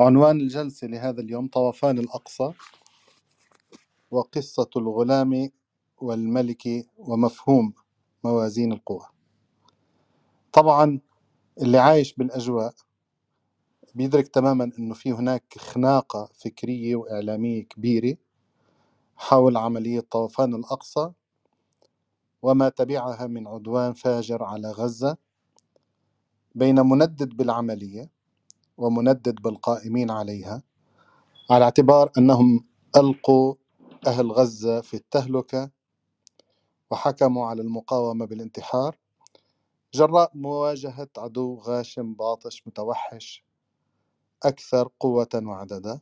عنوان الجلسة لهذا اليوم طوفان الأقصى وقصة الغلام والملك ومفهوم موازين القوى طبعا اللي عايش بالأجواء بيدرك تماما أنه في هناك خناقة فكرية وإعلامية كبيرة حول عملية طوفان الأقصى وما تبعها من عدوان فاجر على غزة بين مندد بالعملية ومندد بالقائمين عليها على اعتبار أنهم ألقوا أهل غزة في التهلكة وحكموا على المقاومة بالانتحار جراء مواجهة عدو غاشم باطش متوحش أكثر قوة وعددا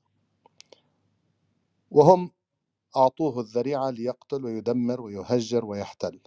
وهم أعطوه الذريعة ليقتل ويدمر ويهجر ويحتل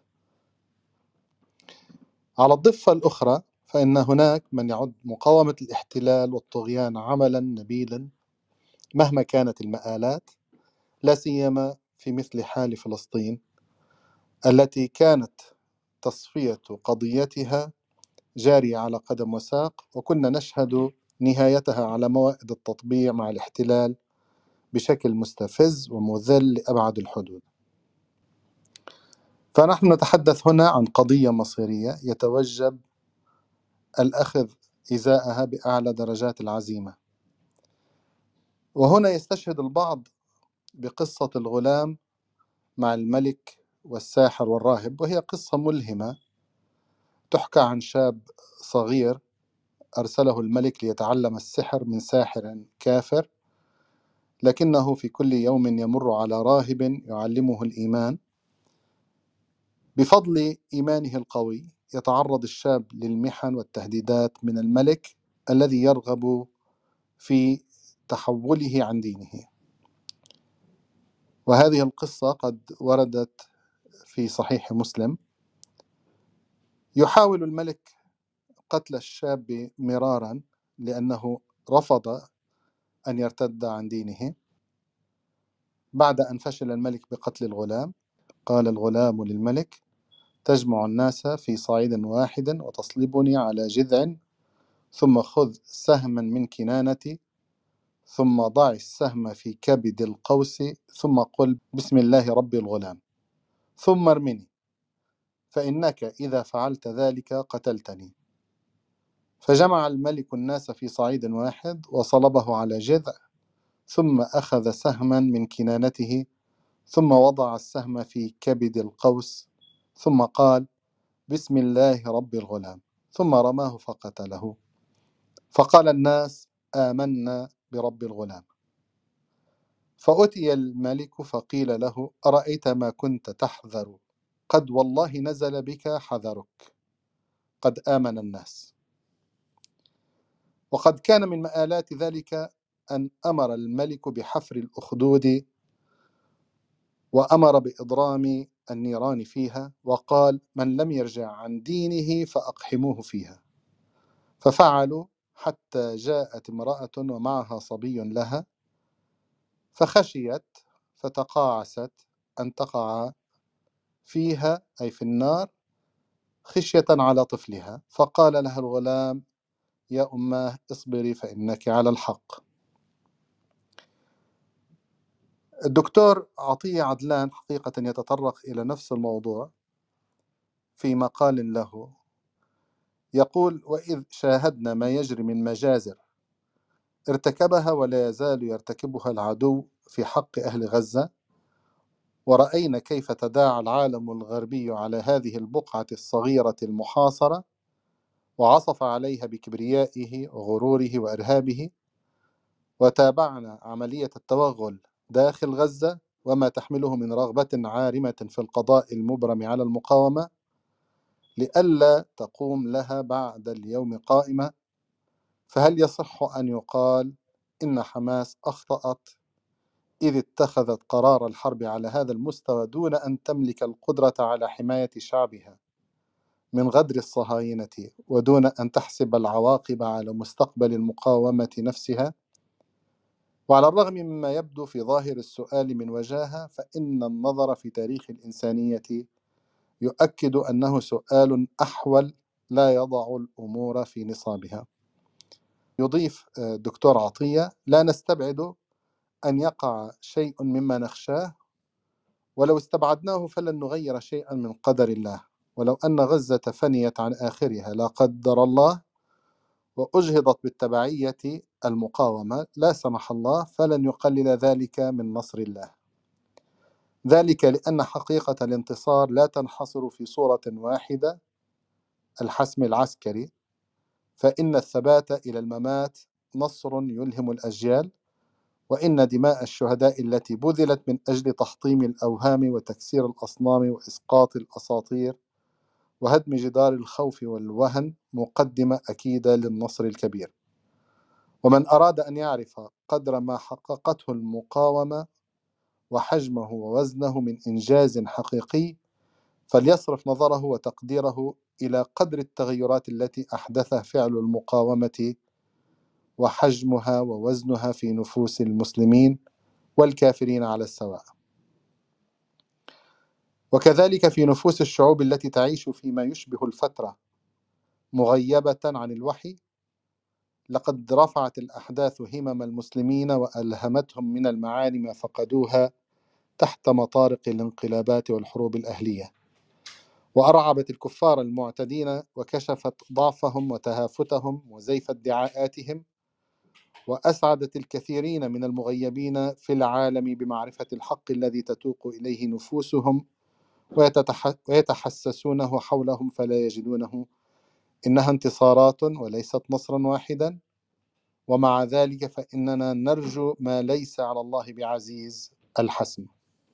على الضفة الأخرى فإن هناك من يعد مقاومة الاحتلال والطغيان عملا نبيلا مهما كانت المآلات لا سيما في مثل حال فلسطين التي كانت تصفية قضيتها جارية على قدم وساق وكنا نشهد نهايتها على موائد التطبيع مع الاحتلال بشكل مستفز ومذل لأبعد الحدود فنحن نتحدث هنا عن قضية مصيرية يتوجب الأخذ إزاءها بأعلى درجات العزيمة وهنا يستشهد البعض بقصة الغلام مع الملك والساحر والراهب وهي قصة ملهمة تحكى عن شاب صغير أرسله الملك ليتعلم السحر من ساحر كافر لكنه في كل يوم يمر على راهب يعلمه الإيمان بفضل إيمانه القوي يتعرض الشاب للمحن والتهديدات من الملك الذي يرغب في تحوله عن دينه وهذه القصة قد وردت في صحيح مسلم يحاول الملك قتل الشاب مرارا لأنه رفض أن يرتد عن دينه بعد أن فشل الملك بقتل الغلام قال الغلام للملك تجمع الناس في صعيد واحد وتصلبني على جذع ثم خذ سهما من كنانتي ثم ضع السهم في كبد القوس ثم قل بسم الله رب الغلام ثم ارمني فإنك إذا فعلت ذلك قتلتني فجمع الملك الناس في صعيد واحد وصلبه على جذع ثم أخذ سهما من كنانته ثم وضع السهم في كبد القوس ثم قال بسم الله رب الغلام ثم رماه فقتله فقال الناس آمنا برب الغلام فأتي الملك فقيل له أرأيت ما كنت تحذر قد والله نزل بك حذرك قد آمن الناس وقد كان من مآلات ذلك أن أمر الملك بحفر الأخدود وأمر بإضرام النيران فيها وقال من لم يرجع عن دينه فأقحموه فيها ففعلوا حتى جاءت امرأة ومعها صبي لها فخشيت فتقاعست أن تقع فيها أي في النار خشية على طفلها فقال لها الغلام يا أماه اصبري فإنك على الحق الدكتور عطية عدلان حقيقة يتطرق إلى نفس الموضوع في مقال له يقول وإذ شاهدنا ما يجري من مجازر ارتكبها ولا يزال يرتكبها العدو في حق أهل غزة ورأينا كيف تداعى العالم الغربي على هذه البقعة الصغيرة المحاصرة وعصف عليها بكبريائه وغروره وإرهابه وتابعنا عملية التوغل داخل غزة وما تحمله من رغبة عارمة في القضاء المبرم على المقاومة لئلا تقوم لها بعد اليوم قائمة فهل يصح أن يقال إن حماس أخطأت إذ اتخذت قرار الحرب على هذا المستوى دون أن تملك القدرة على حماية شعبها من غدر الصهاينة ودون أن تحسب العواقب على مستقبل المقاومة نفسها وعلى الرغم مما يبدو في ظاهر السؤال من وجاهة فإن النظر في تاريخ الإنسانية يؤكد أنه سؤال أحول لا يضع الأمور في نصابها يضيف آه، الدكتور عطية لا نستبعد أن يقع شيء مما نخشاه ولو استبعدناه فلن نغير شيئا من قدر الله ولو أن غزة فنيت عن آخرها لا قدر الله وأجهضت بالتبعية المقاومة لا سمح الله فلن يقلل ذلك من نصر الله ذلك لأن حقيقة الانتصار لا تنحصر في صورة واحدة الحسم العسكري فإن الثبات إلى الممات نصر يلهم الأجيال وإن دماء الشهداء التي بذلت من أجل تحطيم الأوهام وتكسير الأصنام وإسقاط الأساطير وهدم جدار الخوف والوهن مقدمة أكيدة للنصر الكبير ومن أراد أن يعرف قدر ما حققته المقاومة وحجمه ووزنه من إنجاز حقيقي فليصرف نظره وتقديره إلى قدر التغيرات التي أحدثها فعل المقاومة وحجمها ووزنها في نفوس المسلمين والكافرين على السواء وكذلك في نفوس الشعوب التي تعيش فيما يشبه الفترة مغيبة عن الوحي لقد رفعت الأحداث همم المسلمين وألهمتهم من المعاني ما فقدوها تحت مطارق الانقلابات والحروب الأهلية وأرعبت الكفار المعتدين وكشفت ضعفهم وتهافتهم وزيف ادعاءاتهم وأسعدت الكثيرين من المغيبين في العالم بمعرفة الحق الذي تتوق إليه نفوسهم ويتحسسونه حولهم فلا يجدونه إنها انتصارات وليست نصرا واحدا ومع ذلك فإننا نرجو ما ليس على الله بعزيز الحسم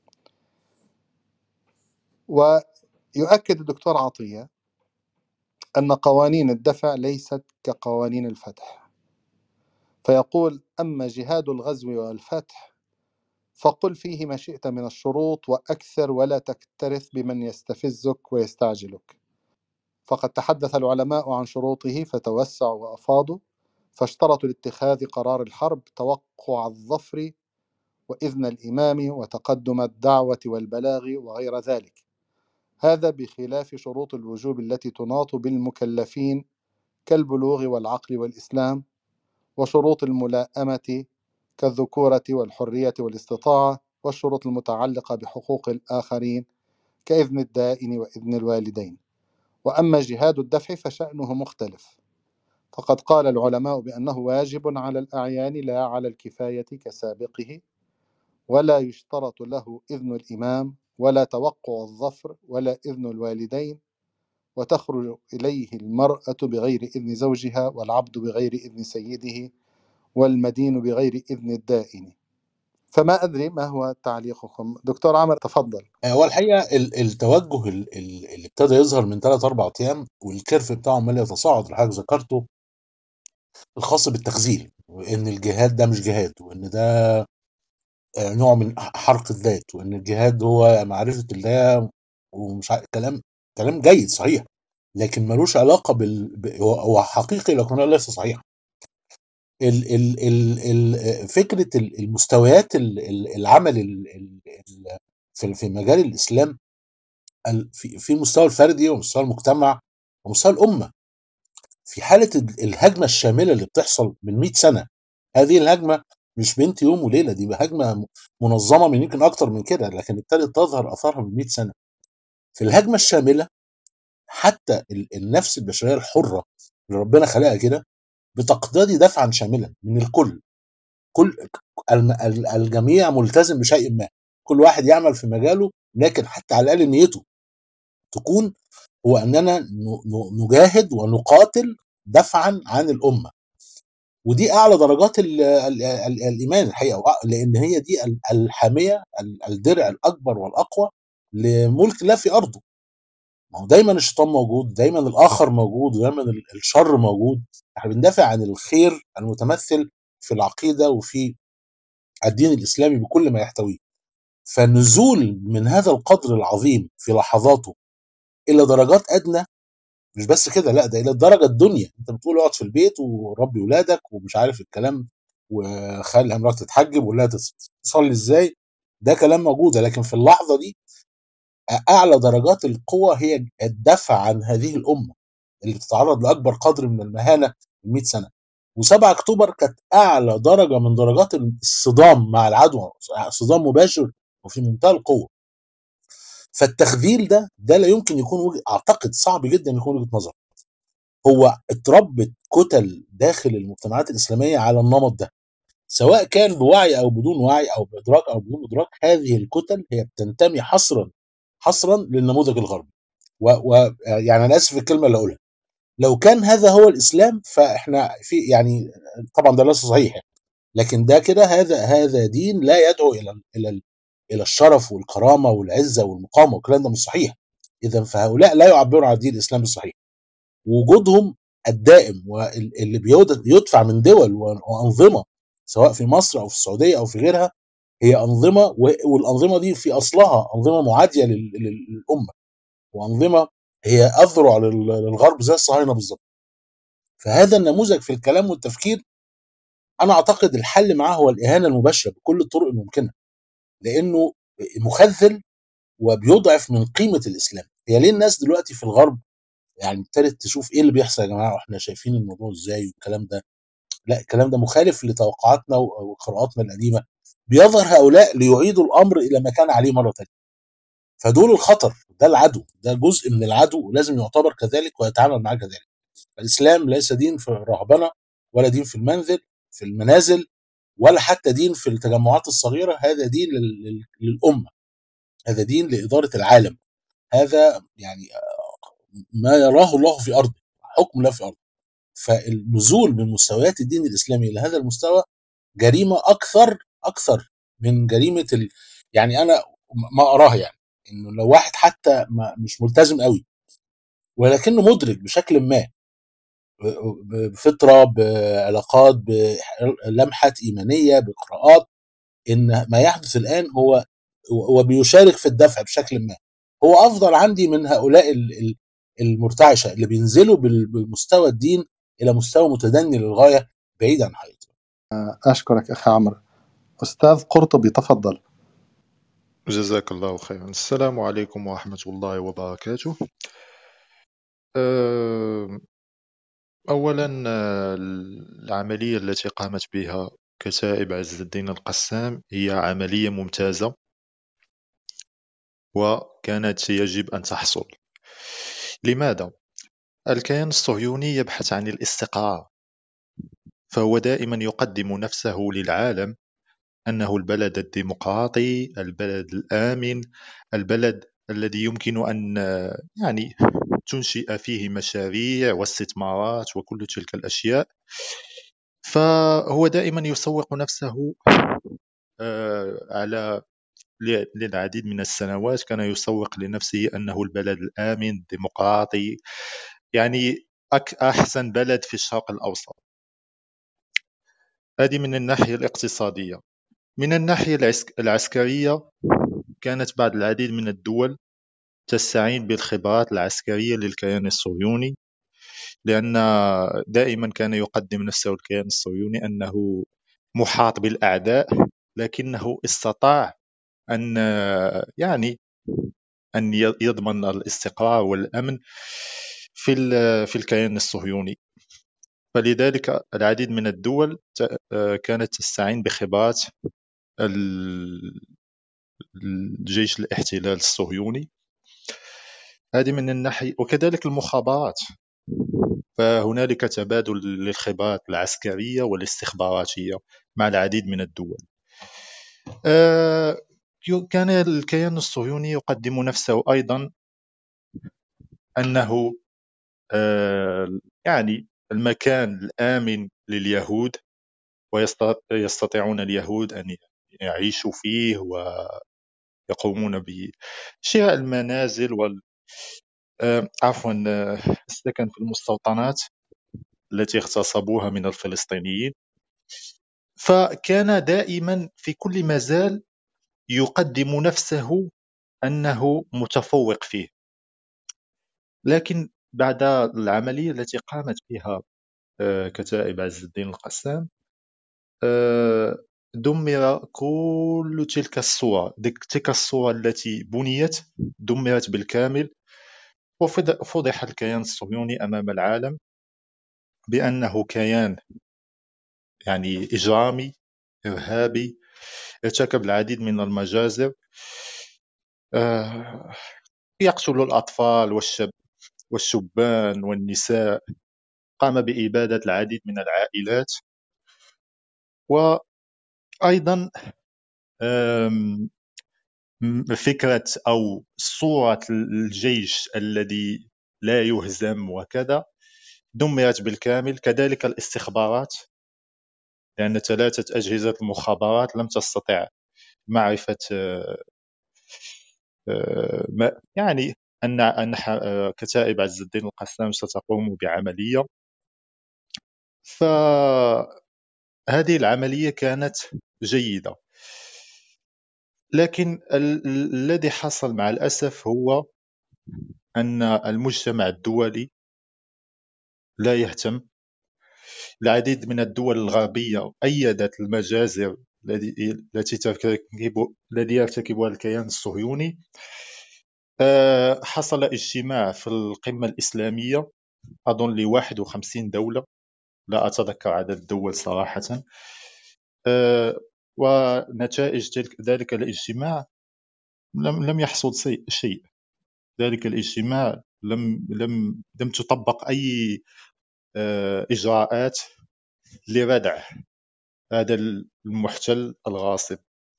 ويؤكد الدكتور عطية أن قوانين الدفع ليست كقوانين الفتح فيقول أما جهاد الغزو والفتح فقل فيه ما شئت من الشروط وأكثر ولا تكترث بمن يستفزك ويستعجلك فقد تحدث العلماء عن شروطه فتوسعوا وأفاضوا فاشترطوا لاتخاذ قرار الحرب توقع الظفر وإذن الإمام وتقدم الدعوة والبلاغ وغير ذلك هذا بخلاف شروط الوجوب التي تناط بالمكلفين كالبلوغ والعقل والإسلام وشروط الملائمة كالذكورة والحرية والاستطاعة والشروط المتعلقة بحقوق الآخرين كإذن الدائن وإذن الوالدين وأما جهاد الدفع فشأنه مختلف فقد قال العلماء بأنه واجب على الأعيان لا على الكفاية كسابقه ولا يشترط له إذن الإمام ولا توقع الظفر ولا إذن الوالدين وتخرج إليه المرأة بغير إذن زوجها والعبد بغير إذن سيده والمدين بغير إذن الدائن فما أدري ما هو تعليقكم دكتور عمر تفضل هو الحقيقه ال- التوجه ال- ال- اللي ابتدى يظهر من 3 4 ايام والكيرف بتاعه عمال يتصاعد اللي حضرتك ذكرته الخاص بالتخزين وان الجهاد ده مش جهاد وان ده آه، نوع من ح- حرق الذات وان الجهاد هو معرفه الله ومش عارف كلام كلام جيد صحيح لكن ملوش علاقه بال ب- هو هو حقيقي لكنه ليس صحيح ال ال ال ال فكره ال- المستويات ال- ال- العمل ال- ال- ال- في في مجال الاسلام ال- في في المستوى الفردي ومستوى المجتمع ومستوى الامه في حاله ال- الهجمه الشامله اللي بتحصل من 100 سنه هذه الهجمه مش بنت يوم وليله دي هجمه م- منظمه من يمكن اكتر من كده لكن ابتدت تظهر اثارها من 100 سنه في الهجمه الشامله حتى ال- النفس البشريه الحره اللي ربنا خلقها كده بتقتضي دفعا شاملا من الكل كل الم- ال- الجميع ملتزم بشيء ما كل واحد يعمل في مجاله لكن حتى على الاقل نيته تكون هو اننا ن- ن- نجاهد ونقاتل دفعا عن الامه ودي اعلى درجات ال ال ال الايمان الحقيقه وأ- لان هي دي ال- الحاميه ال- الدرع الاكبر والاقوى لملك الله في ارضه ما هو دايما الشيطان موجود دايما الاخر موجود دايما ال- الشر موجود احنا بندافع عن الخير المتمثل في العقيده وفي الدين الاسلامي بكل ما يحتويه فالنزول من هذا القدر العظيم في لحظاته الى درجات ادنى مش بس كده لا ده الى الدرجه الدنيا انت بتقول اقعد في البيت وربي ولادك ومش عارف الكلام وخلي امرأتك تتحجب ولا تصلي ازاي ده كلام موجود لكن في اللحظه دي اعلى درجات القوه هي الدفع عن هذه الامه اللي بتتعرض لاكبر قدر من المهانه من 100 سنه و7 اكتوبر كانت اعلى درجه من درجات الصدام مع العدو صدام مباشر وفي منتهى القوه فالتخذيل ده ده لا يمكن يكون وجه اعتقد صعب جدا يكون وجهه نظر هو اتربت كتل داخل المجتمعات الاسلاميه على النمط ده سواء كان بوعي او بدون وعي او بادراك او بدون ادراك هذه الكتل هي بتنتمي حصرا حصرا للنموذج الغربي و, و يعني انا اسف في الكلمه اللي اقولها لو كان هذا هو الاسلام فاحنا في يعني طبعا ده ليس صحيح يعني. لكن ده كده هذا هذا دين لا يدعو الى الى الى الشرف والكرامه والعزه والمقاومه والكلام ده مش صحيح اذا فهؤلاء لا يعبروا عن دين الاسلام الصحيح وجودهم الدائم واللي بيدفع من دول وانظمه سواء في مصر او في السعوديه او في غيرها هي انظمه والانظمه دي في اصلها انظمه معاديه للامه وانظمه هي اذرع للغرب زي الصهاينه بالظبط فهذا النموذج في الكلام والتفكير انا اعتقد الحل معاه هو الاهانه المباشره بكل الطرق الممكنه لانه مخذل وبيضعف من قيمه الاسلام هي ليه الناس دلوقتي في الغرب يعني ابتدت تشوف ايه اللي بيحصل يا جماعه واحنا شايفين الموضوع ازاي والكلام ده لا الكلام ده مخالف لتوقعاتنا وقراءاتنا القديمه بيظهر هؤلاء ليعيدوا الامر الى ما كان عليه مره ثانيه فدول الخطر ده العدو ده جزء من العدو ولازم يعتبر كذلك ويتعامل معاه كذلك الاسلام ليس دين في الرهبنه ولا دين في المنزل في المنازل ولا حتى دين في التجمعات الصغيره هذا دين للامه هذا دين لاداره العالم هذا يعني ما يراه الله في ارضه حكم الله في ارضه فالنزول من مستويات الدين الاسلامي الى هذا المستوى جريمه اكثر اكثر من جريمه ال... يعني انا ما اراه يعني انه لو واحد حتى ما مش ملتزم قوي ولكنه مدرك بشكل ما بفطره بعلاقات بلمحه ايمانيه بقراءات ان ما يحدث الان هو وبيشارك في الدفع بشكل ما هو افضل عندي من هؤلاء المرتعشه اللي بينزلوا بالمستوى الدين الى مستوى متدني للغايه بعيد عن حياتي اشكرك اخي عمرو استاذ قرطبي تفضل جزاك الله خيرا السلام عليكم ورحمة الله وبركاته أولا العملية التي قامت بها كتائب عز الدين القسام هي عملية ممتازة وكانت يجب أن تحصل لماذا؟ الكيان الصهيوني يبحث عن الاستقرار فهو دائما يقدم نفسه للعالم أنه البلد الديمقراطي البلد الآمن البلد الذي يمكن أن يعني تنشئ فيه مشاريع واستثمارات وكل تلك الأشياء فهو دائما يسوق نفسه على للعديد من السنوات كان يسوق لنفسه أنه البلد الآمن الديمقراطي يعني أحسن بلد في الشرق الأوسط هذه من الناحية الاقتصادية من الناحية العسكرية كانت بعض العديد من الدول تستعين بالخبرات العسكرية للكيان الصهيوني لأن دائما كان يقدم نفسه الكيان الصهيوني أنه محاط بالأعداء لكنه استطاع أن يعني أن يضمن الاستقرار والأمن في في الكيان الصهيوني فلذلك العديد من الدول كانت تستعين بخبرات الجيش الاحتلال الصهيوني هذه من الناحية وكذلك المخابرات فهنالك تبادل للخبرات العسكرية والاستخباراتية مع العديد من الدول آه، كان الكيان الصهيوني يقدم نفسه أيضا أنه آه، يعني المكان الآمن لليهود ويستطيعون اليهود أن يعيشوا فيه ويقومون بشراء المنازل وال آه، عفوا آه، السكن في المستوطنات التي اغتصبوها من الفلسطينيين فكان دائما في كل مزال يقدم نفسه أنه متفوق فيه لكن بعد العملية التي قامت بها آه، كتائب عز الدين القسام دمر كل تلك الصور تلك الصور التي بنيت دمرت بالكامل وفضح الكيان الصهيوني أمام العالم بأنه كيان يعني إجرامي إرهابي ارتكب العديد من المجازر آه، يقتل الأطفال والشب والشبان والنساء قام بإبادة العديد من العائلات وأيضا فكرة أو صورة الجيش الذي لا يهزم وكذا دمرت بالكامل كذلك الاستخبارات لأن ثلاثة أجهزة المخابرات لم تستطع معرفة آه، آه، يعني أن أن آه، كتائب عز الدين القسام ستقوم بعملية فهذه العملية كانت جيدة لكن الذي حصل مع الأسف هو أن المجتمع الدولي لا يهتم العديد من الدول الغربية أيدت المجازر التي ترتكب الذي يرتكبها الكيان الصهيوني آه، حصل اجتماع في القمة الإسلامية أظن ل 51 دولة لا أتذكر عدد الدول صراحة آه، ونتائج ذلك الاجتماع لم لم يحصل شيء ذلك الاجتماع لم لم لم تطبق أي آه، إجراءات لردع هذا المحتل الغاصب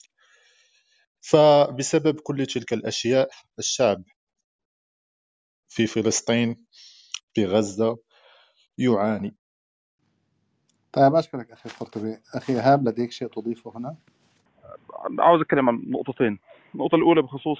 فبسبب كل تلك الأشياء الشعب في فلسطين في غزة يعاني طيب أشكرك أخي القرطبي أخي إيهاب لديك شيء تضيفه هنا عاوز أتكلم عن نقطتين النقطة الأولى بخصوص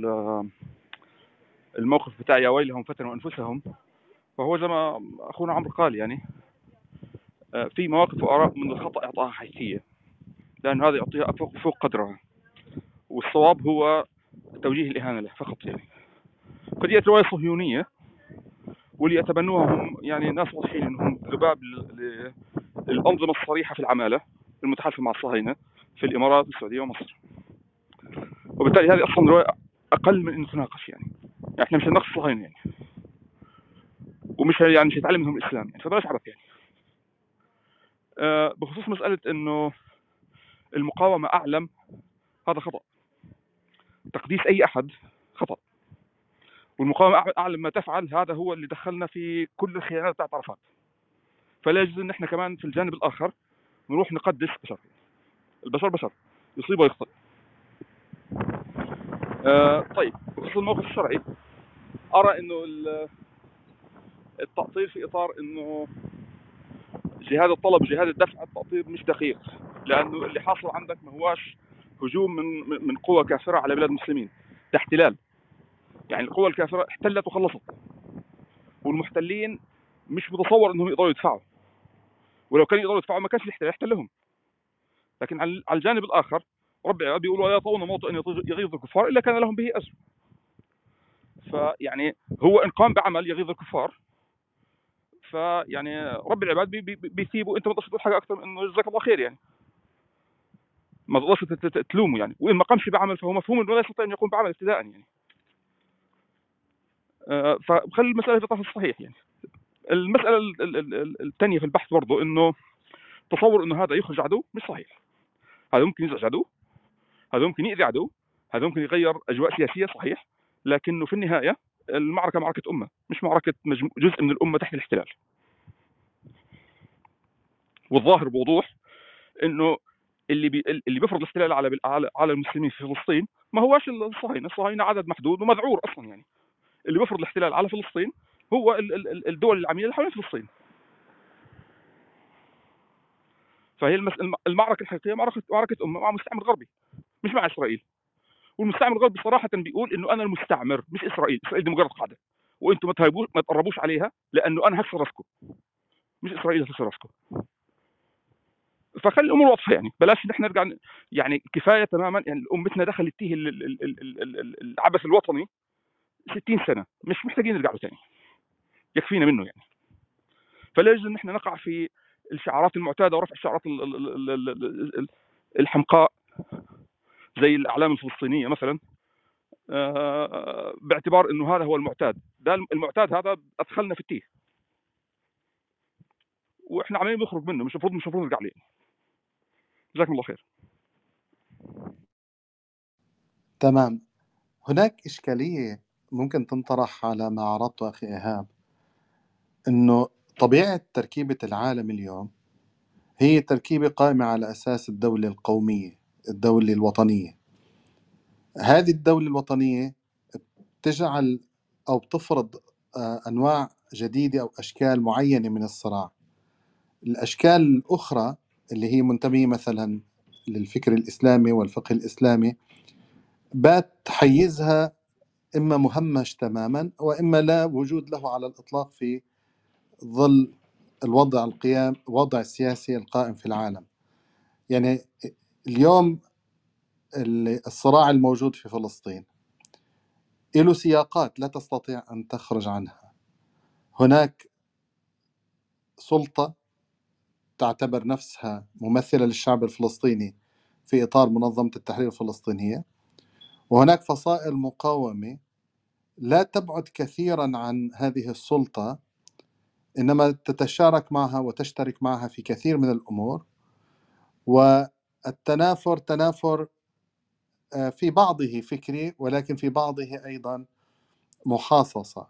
الموقف بتاع يا ويلهم فتنوا أنفسهم فهو زي ما أخونا عمرو قال يعني آه، في مواقف وآراء من الخطأ إعطاها حيثية لأن هذا يعطيها فوق, فوق قدرها والصواب هو توجيه الإهانة له فقط يعني قد يأتي رواية صهيونية واللي يتبنوها هم يعني ناس واضحين انهم ذباب للانظمه الصريحه في العماله المتحالفه مع الصهاينه في الامارات والسعوديه ومصر. وبالتالي هذه اصلا روايه اقل من ان تناقش يعني. يعني احنا مش هنناقش الصهاينه يعني. ومش يعني مش هيتعلم منهم الاسلام يعني فبلاش عبث يعني. آه بخصوص مساله انه المقاومه اعلم هذا خطا. تقديس اي احد خطا. والمقاومه اعلم ما تفعل هذا هو اللي دخلنا في كل الخيانات بتاعت عرفات فلا يجوز ان احنا كمان في الجانب الاخر نروح نقدس بشر البشر بشر يصيب ويخطئ آه طيب بخصوص الموقف الشرعي ارى انه التأطير في اطار انه جهاد الطلب وجهاد الدفع التأطير مش دقيق لانه اللي حاصل عندك ما هواش هجوم من من قوى كافره على بلاد المسلمين ده احتلال يعني القوى الكافره احتلت وخلصت والمحتلين مش متصور انهم يقدروا يدفعوا ولو كانوا يقدروا يدفعوا ما كانش الاحتلال يحتلهم لكن على الجانب الاخر رب العباد بيقولوا يا طون موطئ ان يغيظ الكفار الا كان لهم به اجر فيعني هو ان قام بعمل يغيظ الكفار فيعني رب العباد بي بي بيثيبوا انت ما تقدرش تقول حاجه اكثر من انه جزاك الله خير يعني ما تقدرش تلومه يعني وان ما قامش بعمل فهو مفهوم انه لا يستطيع ان يقوم بعمل ابتداء يعني آه، فخلي المساله في الطرف الصحيح يعني المساله الثانيه في البحث برضه انه تصور انه هذا يخرج عدو مش صحيح هذا ممكن يزعج عدو هذا ممكن يأذي عدو هذا ممكن يغير اجواء سياسيه صحيح لكنه في النهايه المعركه معركه امه مش معركه جزء من الامه تحت الاحتلال والظاهر بوضوح انه اللي بي اللي بيفرض الاحتلال على على المسلمين في فلسطين ما هواش الصهاينه، الصهاينه عدد محدود ومذعور اصلا يعني اللي بيفرض الاحتلال على فلسطين هو الدول العميله اللي حوالين فلسطين فهي المعركه الحقيقيه معركه معركه امه مع مستعمر غربي مش مع اسرائيل والمستعمر الغربي صراحه بيقول انه انا المستعمر مش اسرائيل اسرائيل دي مجرد قاعده وانتم ما تهيبوش ما تقربوش عليها لانه انا هكسر راسكم مش اسرائيل هتكسر راسكم فخلي الامور واضحه يعني بلاش نحن نرجع يعني كفايه تماما يعني امتنا دخلت تيه العبث الوطني 60 سنه مش محتاجين نرجع له ثاني يكفينا منه يعني فلا يجوز ان احنا نقع في الشعارات المعتاده ورفع الشعارات الحمقاء زي الاعلام الفلسطينيه مثلا آه، باعتبار انه هذا هو المعتاد ده المعتاد هذا ادخلنا في التيه واحنا عمالين نخرج منه مش المفروض مش المفروض نرجع عليه جزاكم الله خير تمام هناك إشكالية ممكن تنطرح على ما عرضته أخي إيهاب إنه طبيعة تركيبة العالم اليوم هي تركيبة قائمة على أساس الدولة القومية الدولة الوطنية هذه الدولة الوطنية تجعل أو بتفرض آه، أنواع جديدة أو أشكال معينة من الصراع الأشكال الأخرى اللي هي منتمية مثلا للفكر الإسلامي والفقه الإسلامي بات حيزها إما مهمش تماما وإما لا وجود له على الإطلاق في ظل الوضع القيام الوضع السياسي القائم في العالم يعني اليوم الصراع الموجود في فلسطين له سياقات لا تستطيع أن تخرج عنها هناك سلطة تعتبر نفسها ممثلة للشعب الفلسطيني في إطار منظمة التحرير الفلسطينية وهناك فصائل مقاومة لا تبعد كثيرا عن هذه السلطة إنما تتشارك معها وتشترك معها في كثير من الأمور والتنافر تنافر آه، في بعضه فكري ولكن في بعضه أيضا محاصصة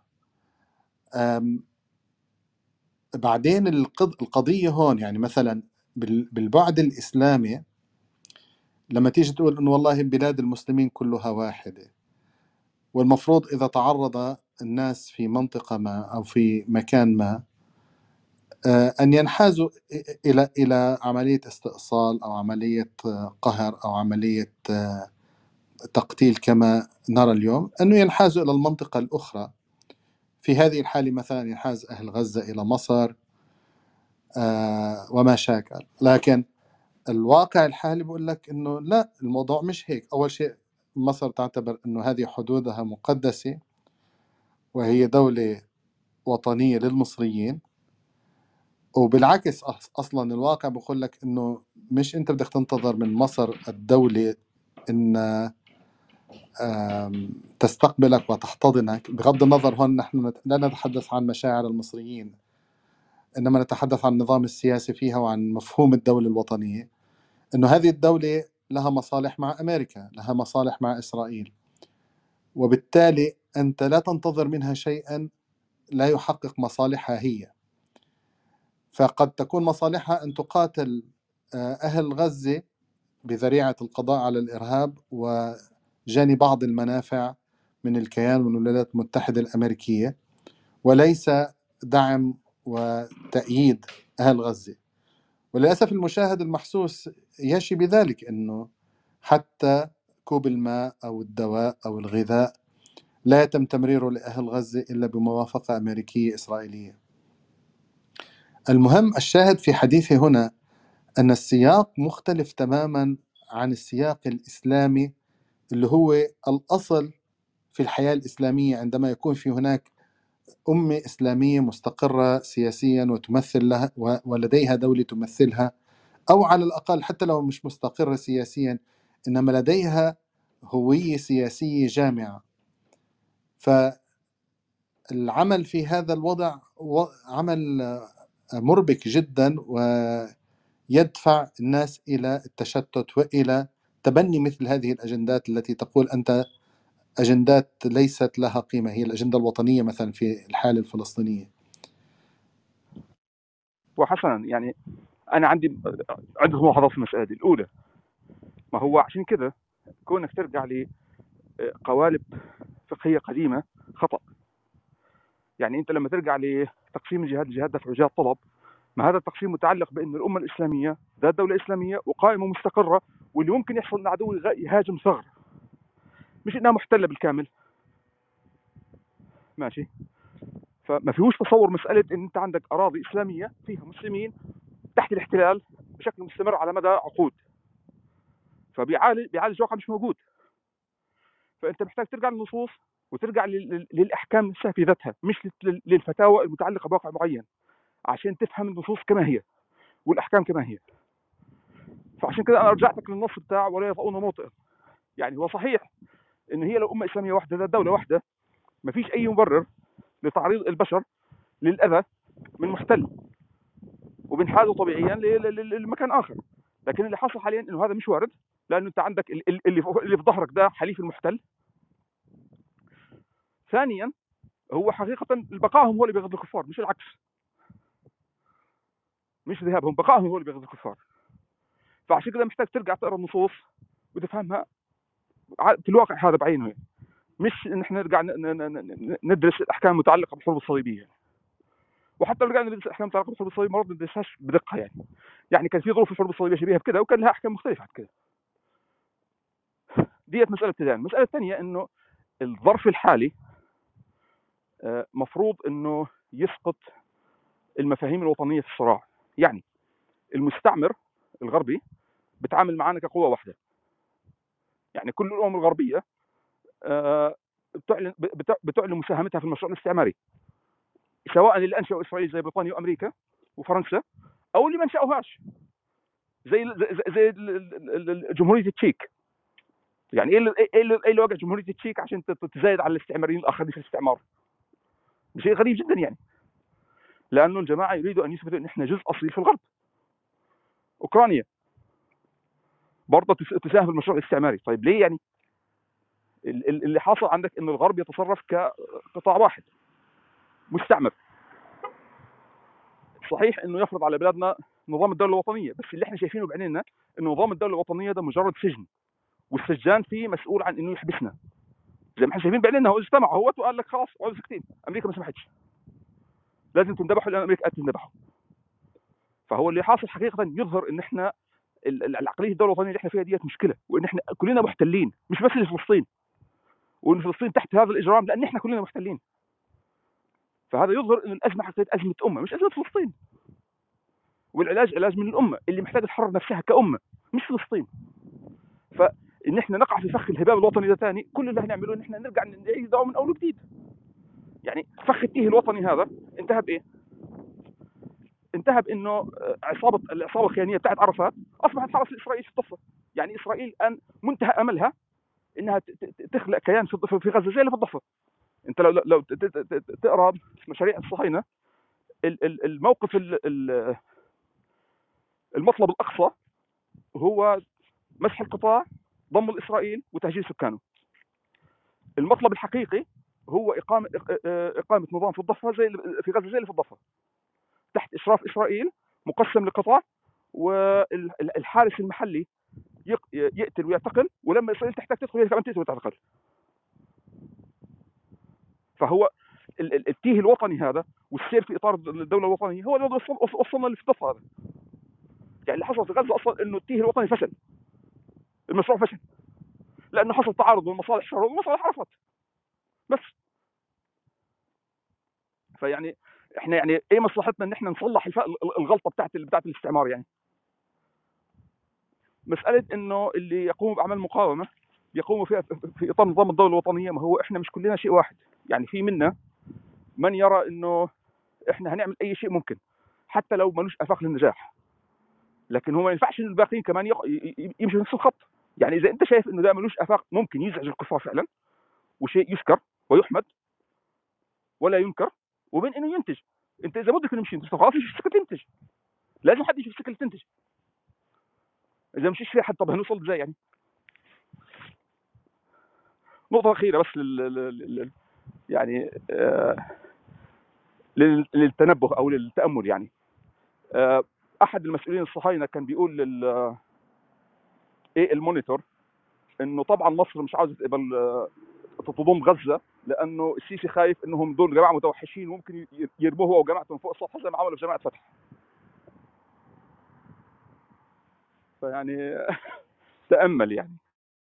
بعدين القضية هون يعني مثلا بالبعد الإسلامي لما تيجي تقول انه والله بلاد المسلمين كلها واحده والمفروض اذا تعرض الناس في منطقه ما او في مكان ما آه، ان ينحازوا الى الى عمليه استئصال او عمليه قهر او عمليه آه، تقتيل كما نرى اليوم انه ينحازوا الى المنطقه الاخرى في هذه الحاله مثلا ينحاز اهل غزه الى مصر آه، وما شاكل لكن الواقع الحالي بيقول لك انه لا الموضوع مش هيك اول شيء مصر تعتبر انه هذه حدودها مقدسه وهي دوله وطنيه للمصريين وبالعكس اصلا الواقع بقول لك انه مش انت بدك تنتظر من مصر الدوله ان تستقبلك وتحتضنك بغض النظر هون نحن لا نتحدث عن مشاعر المصريين انما نتحدث عن النظام السياسي فيها وعن مفهوم الدوله الوطنيه انه هذه الدوله لها مصالح مع امريكا لها مصالح مع اسرائيل وبالتالي انت لا تنتظر منها شيئا لا يحقق مصالحها هي فقد تكون مصالحها ان تقاتل آه، اهل غزه بذريعه القضاء على الارهاب وجني بعض المنافع من الكيان من الولايات المتحده الامريكيه وليس دعم وتأييد أهل غزة وللأسف المشاهد المحسوس يشي بذلك أنه حتى كوب الماء أو الدواء أو الغذاء لا يتم تمريره لأهل غزة إلا بموافقة أمريكية إسرائيلية المهم الشاهد في حديثي هنا أن السياق مختلف تماما عن السياق الإسلامي اللي هو الأصل في الحياة الإسلامية عندما يكون في هناك أمة إسلامية مستقرة سياسيا وتمثل لها ولديها دولة تمثلها أو على الأقل حتى لو مش مستقرة سياسيا إنما لديها هوية سياسية جامعة فالعمل في هذا الوضع عمل مربك جدا ويدفع الناس إلى التشتت وإلى تبني مثل هذه الأجندات التي تقول أنت أجندات ليست لها قيمة هي الأجندة الوطنية مثلا في الحالة الفلسطينية وحسنا يعني أنا عندي عدة ملاحظات في المسألة دي الأولى ما هو عشان كده كونك ترجع لقوالب فقهية قديمة خطأ يعني أنت لما ترجع لتقسيم الجهاد الجهاد دفع وجهاد طلب ما هذا التقسيم متعلق بأن الأمة الإسلامية ذات دولة إسلامية وقائمة مستقرة واللي ممكن يحصل ان عدو يهاجم ثغر مش انها محتله بالكامل ماشي فما فيهوش تصور مساله ان انت عندك اراضي اسلاميه فيها مسلمين تحت الاحتلال بشكل مستمر على مدى عقود فبيعالج بيعالج واقع مش موجود فانت محتاج ترجع للنصوص وترجع للاحكام نفسها في ذاتها مش للفتاوى المتعلقه بواقع معين عشان تفهم النصوص كما هي والاحكام كما هي فعشان كده انا رجعتك للنص بتاع ولا يطؤون موطئ يعني هو صحيح ان هي لو امه اسلاميه واحده ذات دوله واحده ما فيش اي مبرر لتعريض البشر للاذى من محتل وبنحازه طبيعيا ل- ل- ل- لمكان اخر لكن اللي حصل حاليا انه هذا مش وارد لانه انت عندك ال- ال- اللي فوق- اللي في ظهرك ده حليف المحتل ثانيا هو حقيقه بقائهم هو اللي بيغزو الكفار مش العكس مش ذهابهم بقائهم هو اللي بيغزو الكفار فعشان كده محتاج ترجع تقرا النصوص وتفهمها ع- في الواقع هذا بعينه يعني. مش ان احنا نرجع ن- ن- ن- ندرس الاحكام المتعلقه بالحروب الصليبيه يعني. وحتى لو رجعنا ندرس الاحكام المتعلقه بالحروب الصليبيه مرات ما ندرسهاش بدقه يعني يعني كان في ظروف الحروب الصليبيه شبيهه بكذا وكان لها احكام مختلفه عن كذا ديت مساله ابتداء المساله الثانيه انه الظرف الحالي آه، مفروض انه يسقط المفاهيم الوطنيه في الصراع يعني المستعمر الغربي بتعامل معنا كقوه واحده يعني كل الامم الغربيه آه، بتعلن بت- بتعلن مساهمتها في المشروع الاستعماري سواء اللي انشأوا اسرائيل زي بريطانيا وامريكا وفرنسا او اللي ما انشأوهاش زي زي, زي ال- ال- ال- جمهوريه التشيك يعني ايه اللي ايه اللي, إيه اللي وقع جمهوريه التشيك عشان تت- تزايد على الاستعماريين الاخرين في الاستعمار شيء غريب جدا يعني لانه الجماعه يريدوا ان يثبتوا ان احنا جزء اصلي في الغرب اوكرانيا برضه تس- تساهم في المشروع الاستعماري طيب ليه يعني ال- ال- اللي حاصل عندك انه الغرب يتصرف كقطاع واحد مستعمر صحيح انه يفرض على بلادنا نظام الدوله الوطنيه بس اللي احنا شايفينه بعيننا انه نظام الدوله الوطنيه ده مجرد سجن والسجان فيه مسؤول عن انه يحبسنا زي ما احنا شايفين بعيننا هو اجتمع هو وقال لك خلاص اقعدوا ساكتين امريكا ما سمحتش لازم تندبحوا لان امريكا قالت تندبحوا فهو اللي حاصل حقيقه يظهر ان احنا ال- ال- العقليه الدوله الوطنيه اللي احنا فيها ديت مشكله وان احنا كلنا محتلين مش بس اللي في فلسطين وان فلسطين تحت هذا الاجرام لان احنا كلنا محتلين فهذا يظهر ان الازمه حقيقه ازمه امه مش ازمه فلسطين والعلاج علاج من الامه اللي محتاجه تحرر نفسها كامه مش فلسطين فان احنا نقع في فخ الهباب الوطني ده ثاني كل اللي هنعمله ان احنا نرجع نعيد دعوه من اول وجديد يعني فخ التيه الوطني هذا انتهى بايه؟ انتهى بانه آه، عصابه العصابه الخيانيه بتاعت عرفات اصبحت حرس لاسرائيل في الضفه يعني اسرائيل الان منتهى املها انها ت- ت- تخلق كيان في الضفة- في غزه زي اللي في الضفه انت لو لو ت- ت- ت- تقرا مشاريع الصهاينه ال- ال- الموقف ال- ال- المطلب الاقصى هو مسح القطاع ضم الاسرائيل وتهجير سكانه المطلب الحقيقي هو اقامه إق- آه، اقامه نظام في الضفه زي اللي- في غزه زي اللي في الضفه تحت اشراف اسرائيل مقسم لقطاع والحارس المحلي يق- يقتل ويعتقل ولما اسرائيل تحتاج تدخل هي كمان تقتل وتعتقل فهو ال- ال- التيه الوطني هذا والسير في اطار الدوله الوطنيه هو اللي وصل- وصل- وصلنا اللي في الضفه هذا يعني اللي حصل في غزه اصلا انه التيه الوطني فشل المشروع فشل لانه حصل تعارض بين مصالح شرور ومصالح عرفات بس فيعني احنا يعني ايه مصلحتنا ان احنا نصلح الف- ال- الغلطه بتاعت ال- بتاعت الاستعمار يعني مساله انه اللي يقوموا باعمال مقاومه يقوموا فيها في- في اطار نظام الدوله الوطنيه ما هو احنا مش كلنا شيء واحد يعني في منا من يرى انه احنا هنعمل اي شيء ممكن حتى لو ملوش افاق للنجاح لكن هو ما ينفعش ان الباقيين كمان يق- ي- ي- يمشوا نفس الخط يعني اذا انت شايف انه ده ملوش افاق ممكن يزعج الكفار فعلا وشيء يذكر ويحمد ولا ينكر وبين انه ينتج انت اذا بدك نمشي ننتج طب خلاص مش في السكه تنتج لازم حد يمشي في السكه اللي تنتج اذا مشيش فيها حد طب هنوصل ازاي يعني نقطه اخيره بس لل... لل... لل... يعني آه... لل... للتنبه او للتامل يعني آه... احد المسؤولين الصهاينه كان بيقول لل ايه المونيتور انه طبعا مصر مش عاوزه تقبل آه، تضم غزه لانه السيسي خايف انهم دول جماعه متوحشين وممكن ي- يرموه هو وجماعته من فوق السطح زي ما عملوا في جماعه فتح فيعني تامل يعني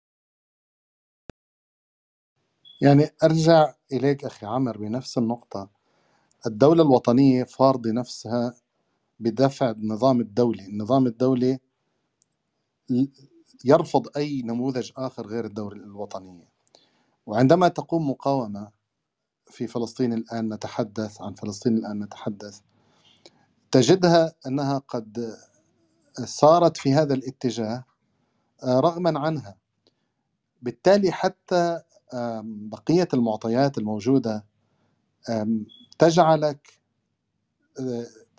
يعني أرجع إليك أخي عمر بنفس النقطة الدولة الوطنية فارضة نفسها بدفع النظام الدولي النظام الدولي ل- يرفض أي نموذج آخر غير الدولة الوطنية وعندما تقوم مقاومة في فلسطين الآن نتحدث عن فلسطين الآن نتحدث تجدها أنها قد سارت في هذا الاتجاه آه، رغما عنها بالتالي حتى آم، بقية المعطيات الموجودة آم، تجعلك آه،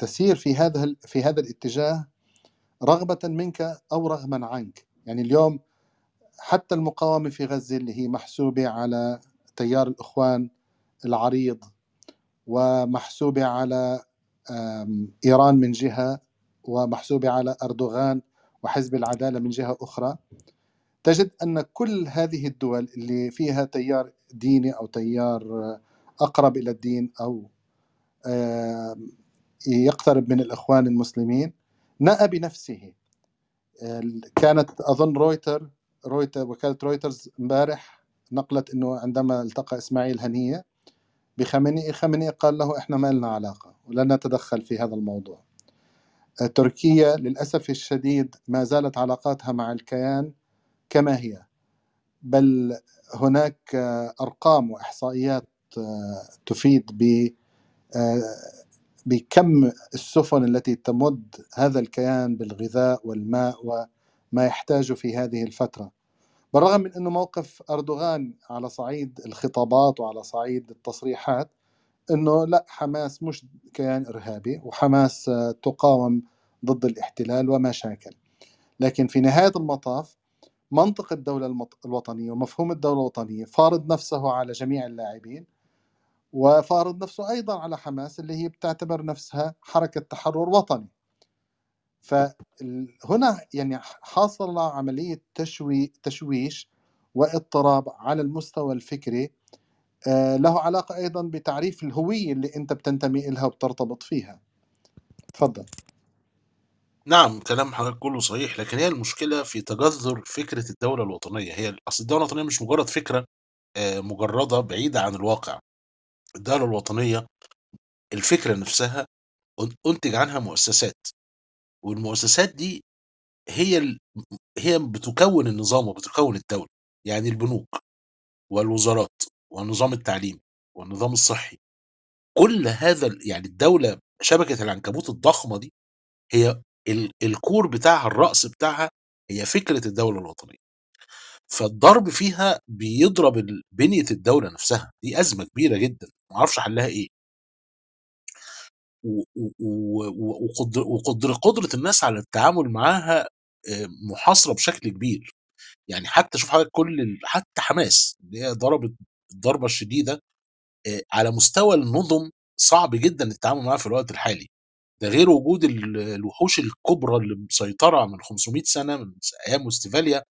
تسير في هذا ال- في هذا الاتجاه رغبة منك أو رغما عنك يعني اليوم حتى المقاومة في غزة اللي هي محسوبة على تيار الإخوان العريض ومحسوبة على آم، إيران من جهة ومحسوبة على أردوغان وحزب العدالة من جهة أخرى تجد أن كل هذه الدول اللي فيها تيار ديني أو تيار آه، أقرب إلى الدين أو آم، يقترب من الإخوان المسلمين نأى بنفسه ال- كانت أظن رويتر رويتر وكالة رويترز امبارح نقلت أنه عندما التقى إسماعيل هنية بخامنئي خامنئي قال له إحنا ما لنا علاقة ولن نتدخل في هذا الموضوع آه، تركيا للأسف الشديد ما زالت علاقاتها مع الكيان كما هي بل هناك آه، أرقام وإحصائيات آه، تفيد ب آه، بكم السفن التي تمد هذا الكيان بالغذاء والماء وما يحتاجه في هذه الفترة بالرغم من أنه موقف أردوغان على صعيد الخطابات وعلى صعيد التصريحات أنه لا حماس مش كيان إرهابي وحماس آه، تقاوم ضد الاحتلال وما شاكل لكن في نهاية المطاف منطق الدولة المط- الوطنية ومفهوم الدولة الوطنية فارض نفسه على جميع اللاعبين وفارض نفسه أيضا على حماس اللي هي بتعتبر نفسها حركة تحرر وطني فهنا يعني حاصل عملية تشوي تشويش واضطراب على المستوى الفكري آه، له علاقة أيضا بتعريف الهوية اللي أنت بتنتمي إلها وبترتبط فيها تفضل نعم كلام حضرتك كله صحيح لكن هي المشكلة في تجذر فكرة الدولة الوطنية هي أصل الدولة الوطنية مش مجرد فكرة آه، مجردة بعيدة عن الواقع الدولة الوطنية الفكرة نفسها أن- أنتج عنها مؤسسات والمؤسسات دي هي ال... هي بتكون النظام وبتكون الدولة يعني البنوك والوزارات ونظام التعليم والنظام الصحي كل هذا ال- يعني الدولة شبكة العنكبوت الضخمة دي هي ال... الكور بتاعها الرأس بتاعها هي فكرة الدولة الوطنية فالضرب فيها بيضرب ال- بنية الدولة نفسها دي أزمة كبيرة جدا معرفش حلها إيه و- و- و- وقدر وقدر قدرة الناس على التعامل معاها آه، محاصرة بشكل كبير يعني حتى شوف حضرتك كل ال- حتى حماس اللي هي ضربت الضربة الشديدة آه، على مستوى النظم صعب جدا التعامل معاها في الوقت الحالي ده غير وجود ال- الوحوش الكبرى اللي مسيطرة من 500 سنة من أيام وستفاليا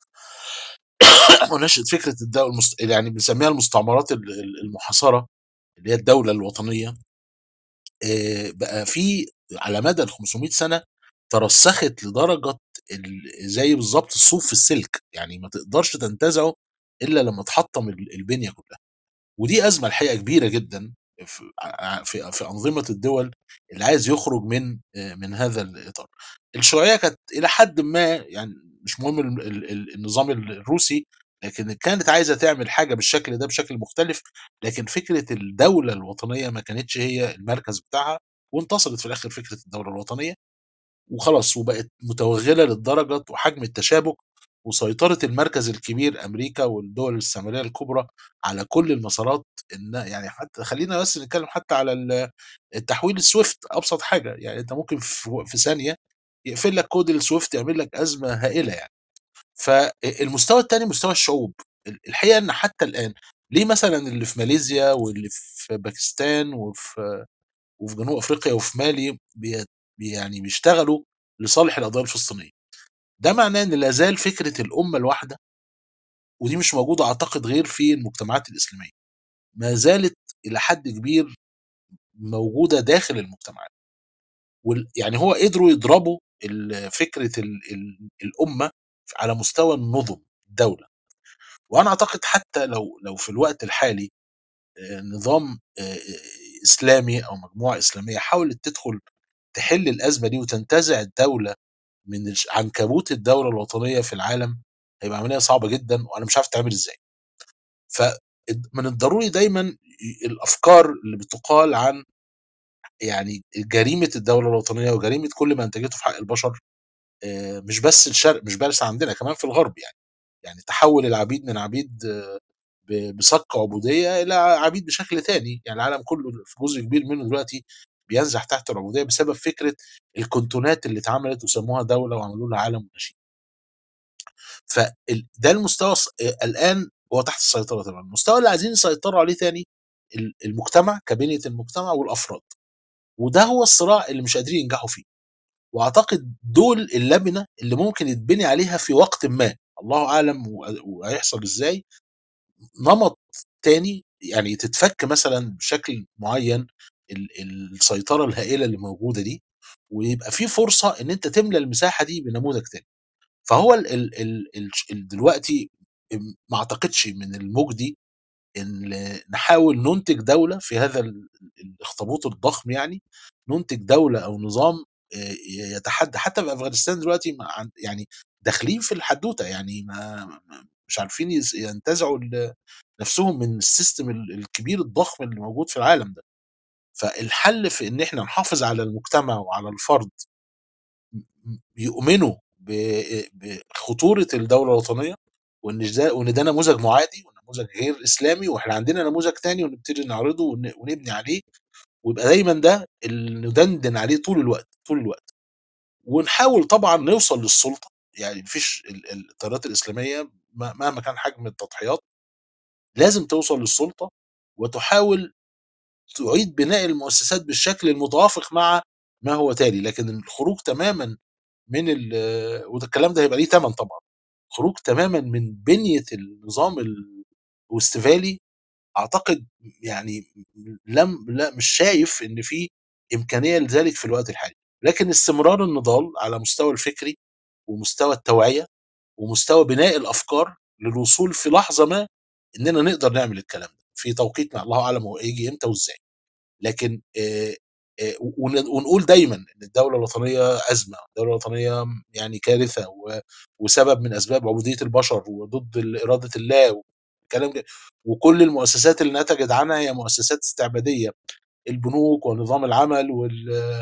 ونشأت فكرة الدولة المست... يعني بنسميها المستعمرات ال- ال- المحاصرة اللي هي الدولة الوطنية آه، بقى في على مدى ال 500 سنة ترسخت لدرجة ال- زي بالظبط الصوف في السلك يعني ما تقدرش تنتزعه إلا لما تحطم ال- البنية كلها ودي أزمة الحقيقة كبيرة جدا في ع- في في أنظمة الدول اللي عايز يخرج من آه، من هذا الإطار. الشيوعية كانت إلى حد ما يعني مش مهم ال- ال- ال- النظام الروسي لكن كانت عايزة تعمل حاجة بالشكل ده بشكل مختلف لكن فكرة الدولة الوطنية ما كانتش هي المركز بتاعها وانتصرت في الآخر فكرة الدولة الوطنية وخلاص وبقت متوغلة للدرجة وحجم التشابك وسيطرة المركز الكبير أمريكا والدول الاستعمارية الكبرى على كل المسارات إن يعني حتى خلينا بس نتكلم حتى على ال- التحويل السويفت أبسط حاجة يعني أنت ممكن في في ثانية يقفل لك كود السويفت يعمل لك أزمة هائلة يعني فالمستوى الثاني مستوى الشعوب الحقيقة إن حتى الآن ليه مثلا اللي في ماليزيا واللي في باكستان وفي وفي جنوب افريقيا وفي مالي بي بي- يعني بيشتغلوا لصالح القضيه الفلسطينيه ده معناه ان لا زال فكره الامه الواحده ودي مش موجوده اعتقد غير في المجتمعات الاسلاميه ما زالت الى حد كبير موجوده داخل المجتمعات وال يعني هو قدروا يضربوا ال- فكره ال ال الامه على مستوى النظم الدوله وانا اعتقد حتى لو لو في الوقت الحالي آه، نظام آه، آه، اسلامي او مجموعه اسلاميه حاولت تدخل تحل الازمه دي وتنتزع الدوله من الش- عنكبوت الدوله الوطنيه في العالم هيبقى عمليه صعبه جدا وانا مش عارف تعمل ازاي فمن الضروري دايما ي- الافكار اللي بتقال عن يعني جريمه الدوله الوطنيه وجريمه كل ما انتجته في حق البشر آه، مش بس الشرق مش بس عندنا كمان في الغرب يعني يعني تحول العبيد من عبيد آه، ب- بصك عبوديه الى عبيد بشكل تاني يعني العالم كله في جزء كبير منه دلوقتي بينزح تحت العبوديه بسبب فكره الكنتونات اللي اتعملت وسموها دوله وعملوا لها عالم ونشيد فده المستوى الص- آه، الان هو تحت السيطره تماما المستوى اللي عايزين يسيطروا عليه تاني ال- المجتمع كبنيه المجتمع والافراد وده هو الصراع اللي مش قادرين ينجحوا فيه واعتقد دول اللبنه اللي ممكن يتبني عليها في وقت ما الله اعلم و- وهيحصل ازاي نمط تاني يعني تتفك مثلا بشكل معين ال- السيطره الهائله اللي موجوده دي ويبقى في فرصه ان انت تملى المساحه دي بنموذج تاني فهو ال ال ال ال ال دلوقتي ما اعتقدش من المجدي ان نحاول ننتج دوله في هذا ال- الاخطبوط الضخم يعني ننتج دوله او نظام آه، يتحدى حتى في افغانستان دلوقتي ما عن- يعني داخلين في الحدوته يعني ما ما- مش عارفين يز- ينتزعوا ال- نفسهم من السيستم ال- الكبير الضخم اللي موجود في العالم ده فالحل في ان احنا نحافظ على المجتمع وعلى الفرد يؤمنوا ب- بخطوره الدوله الوطنيه وان ده وان ده نموذج معادي ونموذج غير اسلامي واحنا عندنا نموذج تاني ونبتدي نعرضه ون- ونبني عليه ويبقى دايما ده اللي ندندن عليه طول الوقت طول الوقت ونحاول طبعا نوصل للسلطه يعني مفيش ال- ال- التيارات الاسلاميه م- مهما كان حجم التضحيات لازم توصل للسلطه وتحاول تعيد بناء المؤسسات بالشكل المتوافق مع ما هو تالي لكن الخروج تماما من ال- وده الكلام ده هيبقى ليه ثمن طبعا خروج تماما من بنيه النظام الاستفالي اعتقد يعني لم لا مش شايف ان في امكانيه لذلك في الوقت الحالي لكن استمرار النضال على مستوى الفكري ومستوى التوعيه ومستوى بناء الافكار للوصول في لحظه ما اننا نقدر نعمل الكلام ده في توقيت ما الله اعلم هو يجي امتى وازاي لكن آه، آه، ون- ونقول دايما ان الدوله الوطنيه ازمه الدوله الوطنيه يعني كارثه و- وسبب من اسباب عبوديه البشر وضد اراده الله والكلام ده وكل المؤسسات اللي نتجت عنها هي مؤسسات استعباديه البنوك ونظام العمل وال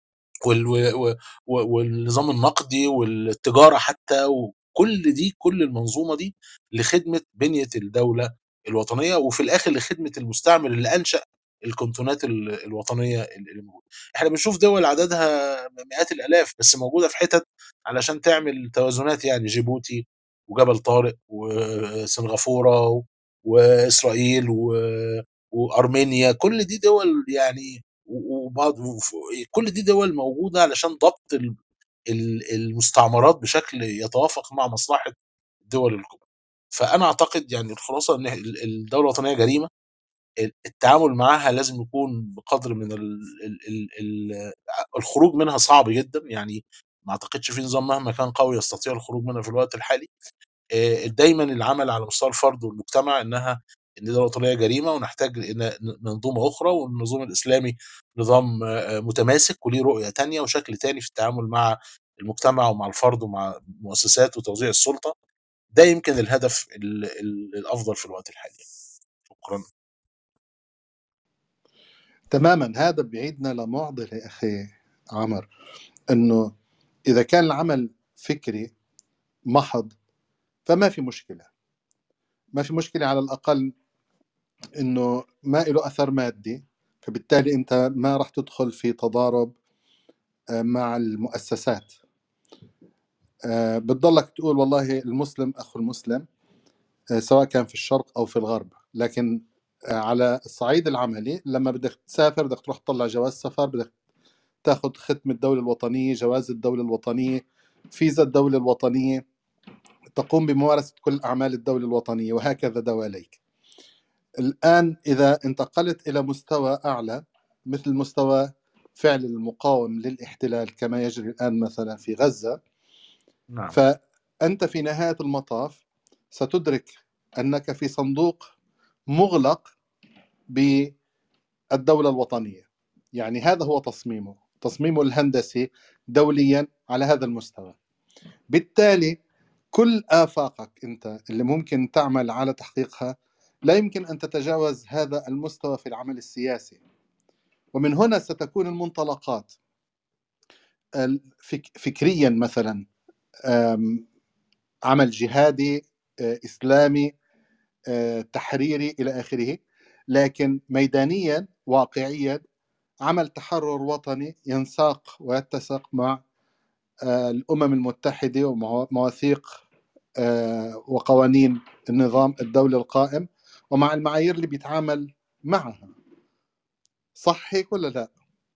وال و- و- والنظام النقدي والتجاره حتى وكل دي كل المنظومه دي لخدمه بنيه الدوله الوطنيه وفي الاخر لخدمه المستعمر اللي انشا الكنتونات ال- الوطنيه اللي موجوده. احنا بنشوف دول عددها مئات الالاف بس موجوده في حتت علشان تعمل توازنات يعني جيبوتي وجبل طارق وسنغافوره و- واسرائيل و- وارمينيا كل دي دول يعني و- وبعض وف- كل دي دول موجوده علشان ضبط ال- ال- المستعمرات بشكل يتوافق مع مصلحه الدول الكبرى. فانا اعتقد يعني الخلاصه ان ال- الدوله الوطنيه جريمه التعامل معاها لازم يكون بقدر من ال ال ال ال الخروج منها صعب جدا يعني ما اعتقدش في نظام مهما كان قوي يستطيع الخروج منها في الوقت الحالي آه، دايما العمل على مستوى الفرد والمجتمع انها ان الدوله الوطنيه جريمه ونحتاج الى منظومه اخرى والنظام الاسلامي نظام آه، متماسك وليه رؤيه تانية وشكل تاني في التعامل مع المجتمع ومع الفرد ومع المؤسسات وتوزيع السلطه ده يمكن الهدف ال- ال- الافضل في الوقت الحالي شكرا تماما هذا بيعيدنا لمعضله اخي عمر انه اذا كان العمل فكري محض فما في مشكله ما في مشكله على الاقل انه ما له اثر مادي فبالتالي انت ما راح تدخل في تضارب آه، مع المؤسسات آه، بتضلك تقول والله المسلم اخو المسلم آه، سواء كان في الشرق او في الغرب لكن آه، على الصعيد العملي لما بدك تسافر بدك تروح تطلع جواز سفر بدك تاخذ ختم الدولة الوطنية جواز الدولة الوطنية فيزا الدولة الوطنية تقوم بممارسة كل أعمال الدولة الوطنية وهكذا دواليك الآن إذا انتقلت إلى مستوى أعلى مثل مستوى فعل المقاوم للاحتلال كما يجري الآن مثلا في غزة نعم فأنت في نهاية المطاف ستدرك أنك في صندوق مغلق بالدولة الوطنية يعني هذا هو تصميمه تصميمه الهندسي دوليا على هذا المستوى بالتالي كل آفاقك أنت اللي ممكن تعمل على تحقيقها لا يمكن أن تتجاوز هذا المستوى في العمل السياسي ومن هنا ستكون المنطلقات الفك- فكريا مثلا أم، عمل جهادي آه، إسلامي آه، تحريري إلى آخره لكن ميدانيا واقعيا عمل تحرر وطني ينساق ويتسق مع آه، الأمم المتحدة ومواثيق آه، وقوانين النظام الدولي القائم ومع المعايير اللي بيتعامل معها صح هيك ولا لا؟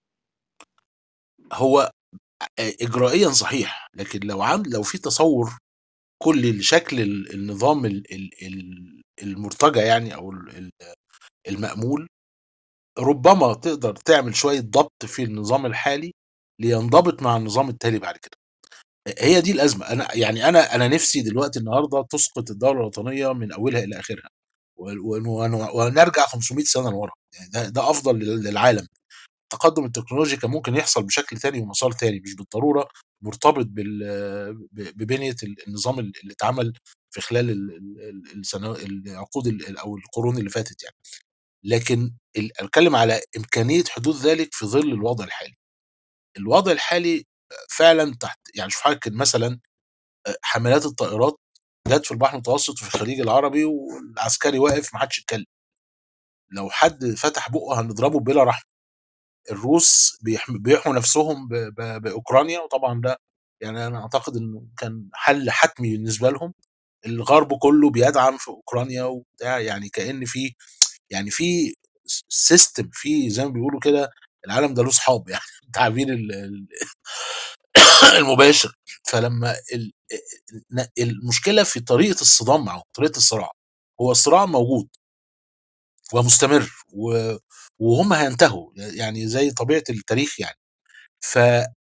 هو آه، اجرائيا صحيح لكن لو عم لو في تصور كلي لشكل ال- النظام ال- ال- ال- المرتجى يعني او ال- ال- المأمول ربما تقدر تعمل شوية ضبط في النظام الحالي لينضبط مع النظام التالي بعد كده هي دي الأزمة أنا يعني أنا أنا نفسي دلوقتي النهارده تسقط الدولة الوطنية من أولها إلى آخرها و- و- ون- ونرجع 500 سنة لورا يعني ده ده أفضل لل- للعالم التقدم التكنولوجي كان ممكن يحصل بشكل تاني ومسار تاني مش بالضرورة مرتبط بال ب- ببنية النظام اللي اتعمل في خلال ال- ال- السنوات العقود ال- أو القرون اللي فاتت يعني لكن ال- اتكلم على امكانيه حدوث ذلك في ظل الوضع الحالي الوضع الحالي فعلا تحت يعني شوف حضرتك مثلا حملات الطائرات جت في البحر المتوسط وفي الخليج العربي والعسكري واقف ما حدش يتكلم لو حد فتح بقه هنضربه بلا رحمه الروس بيحم- بيحموا نفسهم ب- ب- باوكرانيا وطبعا ده يعني انا اعتقد انه كان حل حتمي بالنسبه لهم الغرب كله بيدعم في اوكرانيا وبتاع يعني كان في يعني في سيستم في زي ما بيقولوا كده العالم ده له صحاب يعني التعبير ال- ال- المباشر فلما ال- ن- المشكله في طريقه الصدام معه طريقه الصراع هو الصراع موجود ومستمر و- وهم هينتهوا يعني زي طبيعه التاريخ يعني ف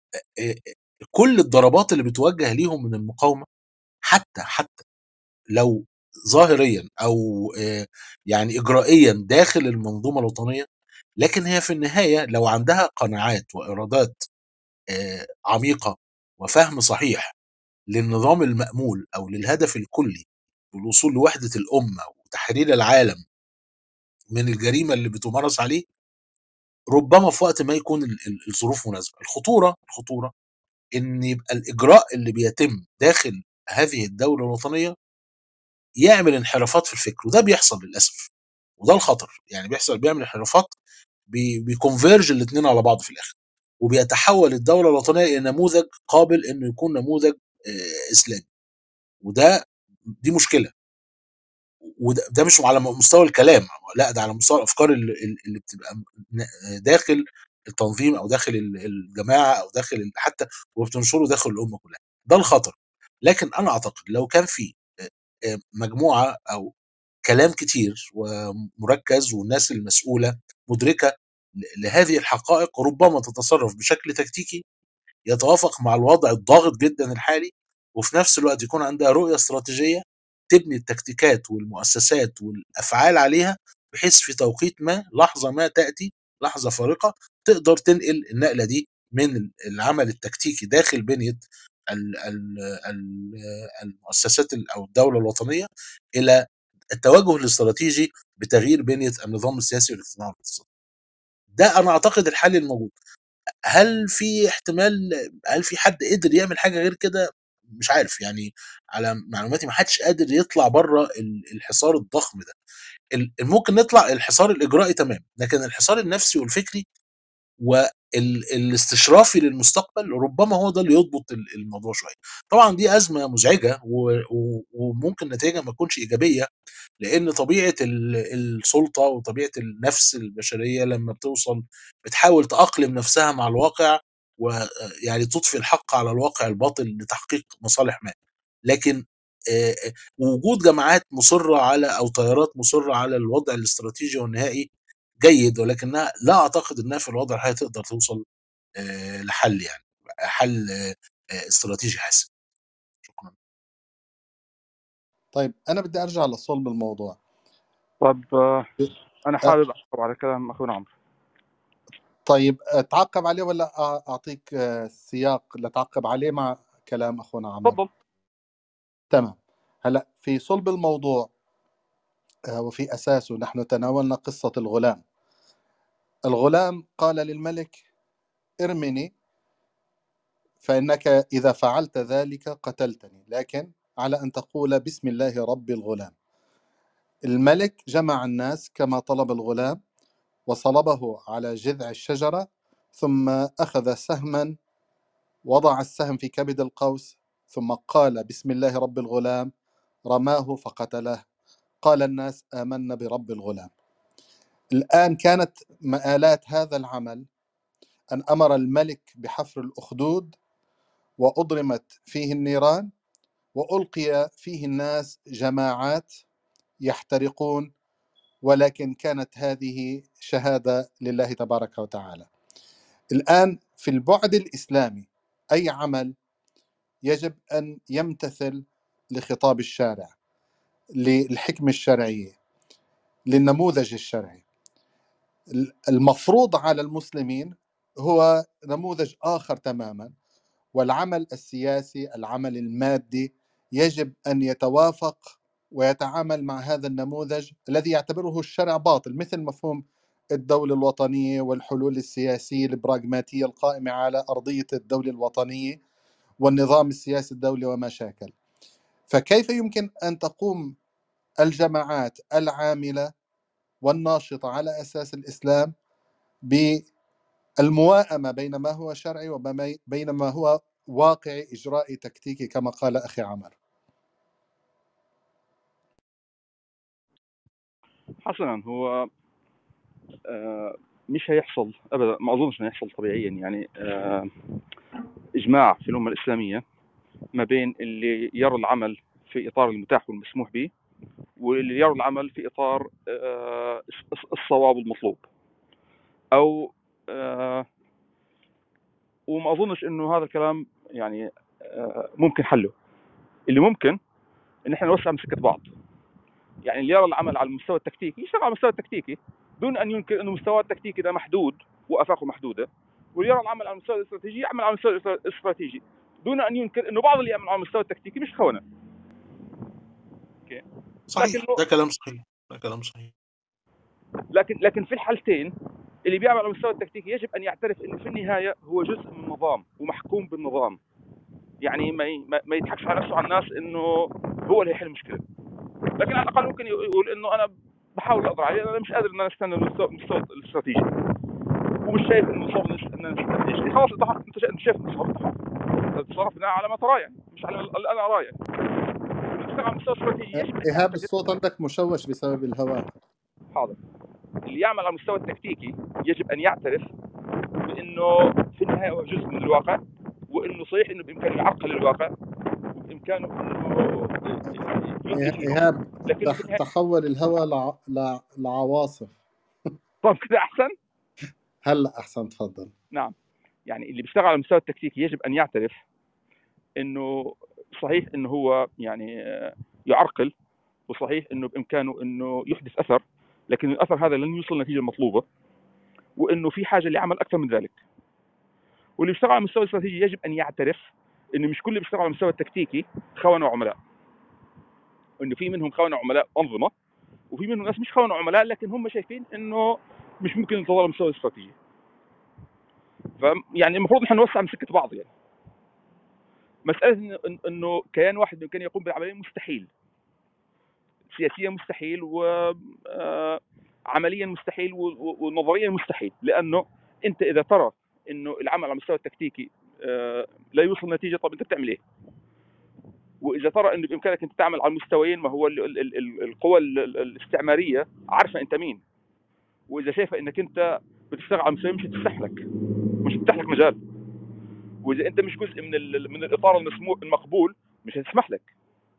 كل الضربات اللي بتوجه ليهم من المقاومه حتى حتى لو ظاهريا او آه، يعني اجرائيا داخل المنظومه الوطنيه لكن هي في النهايه لو عندها قناعات وارادات آه، عميقه وفهم صحيح للنظام المأمول او للهدف الكلي والوصول لوحده الامه وتحرير العالم من الجريمه اللي بتمارس عليه ربما في وقت ما يكون ال- ال- الظروف مناسبه الخطوره الخطوره ان يبقى الاجراء اللي بيتم داخل هذه الدوله الوطنيه يعمل انحرافات في الفكر وده بيحصل للاسف وده الخطر يعني بيحصل بيعمل انحرافات بي- بيكونفيرج الاثنين على بعض في الاخر وبيتحول الدوله الوطنيه الى نموذج قابل انه يكون نموذج آه، اسلامي وده دي مشكله وده ده مش على مستوى الكلام لا ده على مستوى الافكار اللي, اللي بتبقى ن- داخل التنظيم او داخل ال- الجماعه او داخل ال- حتى وبتنشره داخل الامه كلها ده الخطر لكن انا اعتقد لو كان في آه، آه، مجموعه او كلام كتير ومركز والناس المسؤوله مدركه ل- لهذه الحقائق ربما تتصرف بشكل تكتيكي يتوافق مع الوضع الضاغط جدا الحالي وفي نفس الوقت يكون عندها رؤيه استراتيجيه تبني التكتيكات والمؤسسات والافعال عليها بحيث في توقيت ما لحظه ما تاتي لحظه فارقه تقدر تنقل النقله دي من العمل التكتيكي داخل بنيه ال- ال- ال- المؤسسات ال- او الدوله الوطنيه الى التوجه الاستراتيجي بتغيير بنيه النظام السياسي والاجتماعي والاقتصادي. ده انا اعتقد الحل الموجود. هل في احتمال هل في حد قدر يعمل حاجه غير كده؟ مش عارف يعني على معلوماتي ما حدش قادر يطلع بره ال- الحصار الضخم ده. ال- ممكن نطلع الحصار الاجرائي تمام، لكن الحصار النفسي والفكري والاستشرافي للمستقبل ربما هو ده اللي يضبط ال- الموضوع شويه. طبعا دي ازمه مزعجه و- و- وممكن نتائجها ما تكونش ايجابيه لان طبيعه ال- السلطه وطبيعه النفس البشريه لما بتوصل بتحاول تأقلم نفسها مع الواقع ويعني تضفي الحق على الواقع الباطل لتحقيق مصالح ما لكن آه، آه، وجود جماعات مصره على او تيارات مصره على الوضع الاستراتيجي والنهائي جيد ولكنها لا اعتقد انها في الوضع الحالي تقدر توصل آه، لحل يعني حل آه، آه، استراتيجي حاسم شكرا طيب أنا بدي أرجع لصلب الموضوع طب آه، انا أ- حابب اعقب على كلام اخونا عمرو طيب أتعقب عليه ولا أ- أعطيك آه، سياق لتعقب عليه مع كلام أخونا عمر تفضل تمام هلا في صلب الموضوع آه، وفي أساسه نحن تناولنا قصة الغلام الغلام قال للملك ارمني فإنك إذا فعلت ذلك قتلتني لكن على أن تقول بسم الله رب الغلام الملك جمع الناس كما طلب الغلام وصلبه على جذع الشجرة ثم أخذ سهما وضع السهم في كبد القوس ثم قال بسم الله رب الغلام رماه فقتله قال الناس آمنا برب الغلام الآن كانت مآلات هذا العمل أن أمر الملك بحفر الأخدود وأضرمت فيه النيران وألقي فيه الناس جماعات يحترقون ولكن كانت هذه شهادة لله تبارك وتعالى الآن في البعد الإسلامي أي عمل يجب أن يمتثل لخطاب الشارع للحكمة الشرعية للنموذج الشرعي المفروض على المسلمين هو نموذج آخر تماما والعمل السياسي العمل المادي يجب أن يتوافق ويتعامل مع هذا النموذج الذي يعتبره الشرع باطل مثل مفهوم الدولة الوطنية والحلول السياسية البراغماتية القائمة على أرضية الدولة الوطنية والنظام السياسي الدولي وما شاكل فكيف يمكن أن تقوم الجماعات العاملة والناشطة على أساس الإسلام بالمواءمة بين ما هو شرعي وبين ما هو واقعي إجرائي تكتيكي كما قال أخي عمر حسنا هو آه، مش هيحصل ابدا ما اظنش انه هيحصل طبيعيا يعني آه، اجماع في الامه الاسلاميه ما بين اللي يرى العمل في اطار المتاح والمسموح به واللي يرى العمل في اطار آه، الصواب المطلوب او وما اظنش انه هذا الكلام يعني ممكن حله اللي ممكن ان احنا نوسع من سكه بعض يعني اللي يرى العمل على المستوى التكتيكي يشتغل على المستوى التكتيكي دون ان ينكر انه مستواه التكتيكي ده محدود وافاقه محدوده واللي يرى العمل على المستوى الاستراتيجي يعمل على المستوى الاستراتيجي دون ان ينكر انه بعض اللي يعمل على المستوى التكتيكي مش خونه اوكي صحيح ده كلام صحيح ده كلام صحيح لكن لكن في الحالتين اللي بيعمل على المستوى التكتيكي يجب ان يعترف انه في النهايه هو جزء من النظام ومحكوم بالنظام يعني ما ما يضحكش على نفسه على الناس انه هو اللي يحل المشكله لكن على الاقل ممكن يقول انه انا بحاول اقدر عليه انا مش قادر ان انا استنى المستوى الاستراتيجي ومش شايف انه صوب ان انا نشتري خلاص انت انت انت شايف انه صوب تتصرف بناء على ما تراه يعني مش على اللي انا اراه يعني تشتغل على المستوى الاستراتيجي ايهاب الصوت عندك مشوش بسبب الهواء حاضر اللي يعمل على المستوى التكتيكي يجب ان يعترف بانه في النهايه هو جزء من الواقع وانه صحيح انه بامكانه يعقل الواقع وبامكانه انه ايهاب تحول الهواء لع... لع... لعواصف طب كده احسن؟ هلا احسن تفضل نعم يعني اللي بيشتغل على المستوى التكتيكي يجب ان يعترف انه صحيح انه هو يعني يعرقل وصحيح انه بامكانه انه يحدث اثر لكن الاثر هذا لن يوصل للنتيجه المطلوبه وانه في حاجه لعمل اكثر من ذلك واللي بيشتغل على المستوى الاستراتيجي يجب ان يعترف انه مش كل اللي بيشتغل على المستوى التكتيكي خونه وعملاء انه في منهم خونه عملاء انظمه وفي منهم ناس مش خونه عملاء لكن هم شايفين انه مش ممكن ينتظر على المستوى الاستراتيجي فيعني المفروض نحن نوسع من سكه بعض يعني مساله انه كيان واحد بامكانه يقوم بالعمليه مستحيل سياسيا مستحيل وعمليا آه، مستحيل ونظريا مستحيل لانه انت اذا ترى انه العمل على المستوى التكتيكي آه، لا يوصل نتيجه طب انت بتعمل ايه؟ واذا ترى انه بامكانك انت تعمل على المستويين ما هو القوى الاستعماريه عارفه انت مين واذا شايفه انك انت بتشتغل على المستويين مش هتفتح لك مش هتفتح لك مجال واذا انت مش جزء من من الاطار المسموح المقبول مش هتسمح لك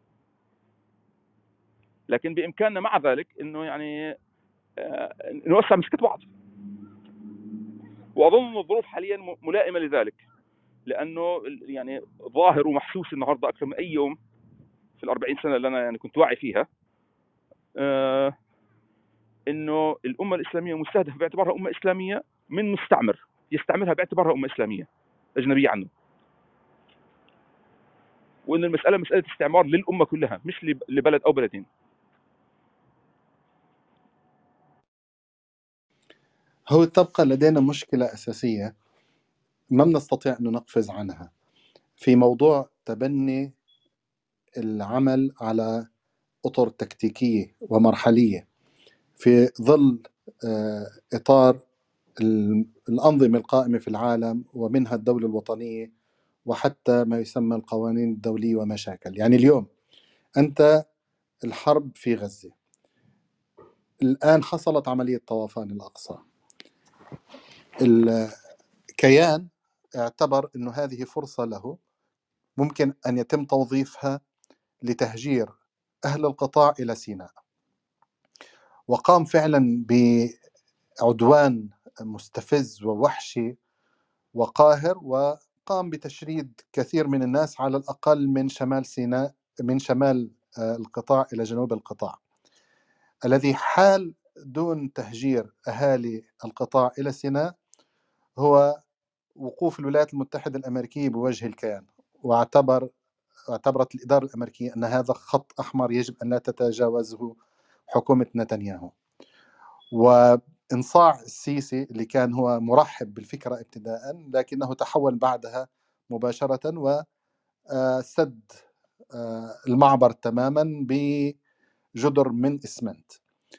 لكن بامكاننا مع ذلك انه يعني آه، نوسع مسكه بعض واظن ان الظروف حاليا ملائمه لذلك لانه يعني ظاهر ومحسوس النهارده اكثر من اي يوم في ال 40 سنه اللي انا يعني كنت واعي فيها آه انه الامه الاسلاميه مستهدفه باعتبارها امه اسلاميه من مستعمر يستعمرها باعتبارها امه اسلاميه اجنبيه عنه وان المساله مساله استعمار للامه كلها مش لبلد او بلدين هو تبقى لدينا مشكله اساسيه ما بنستطيع أن نقفز عنها في موضوع تبني العمل على أطر تكتيكية ومرحلية في ظل آه، إطار ال- الأنظمة القائمة في العالم ومنها الدولة الوطنية وحتى ما يسمى القوانين الدولية وما شاكل يعني اليوم أنت الحرب في غزة الآن حصلت عملية طوفان الأقصى الكيان اعتبر أنه هذه فرصة له ممكن أن يتم توظيفها لتهجير أهل القطاع إلى سيناء وقام فعلا بعدوان مستفز ووحشي وقاهر وقام بتشريد كثير من الناس على الأقل من شمال سيناء من شمال آه، القطاع إلى جنوب القطاع الذي حال دون تهجير أهالي القطاع إلى سيناء هو وقوف الولايات المتحدة الأمريكية بوجه الكيان واعتبر اعتبرت الإدارة الأمريكية أن هذا خط أحمر يجب أن لا تتجاوزه حكومة نتنياهو وانصاع السيسي اللي كان هو مرحب بالفكرة ابتداء لكنه تحول بعدها مباشرة وسد آه، المعبر تماما بجدر من إسمنت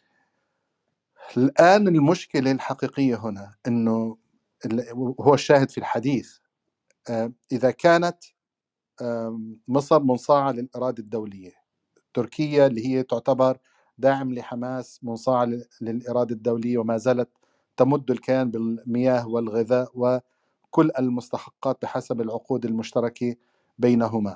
الآن المشكلة الحقيقية هنا أنه ال- هو الشاهد في الحديث آه، إذا كانت آم، مصر منصاعة للإرادة الدولية تركيا اللي هي تعتبر داعم لحماس منصاعة لل- للإرادة الدولية وما زالت تمد الكيان بالمياه والغذاء وكل المستحقات بحسب العقود المشتركة بينهما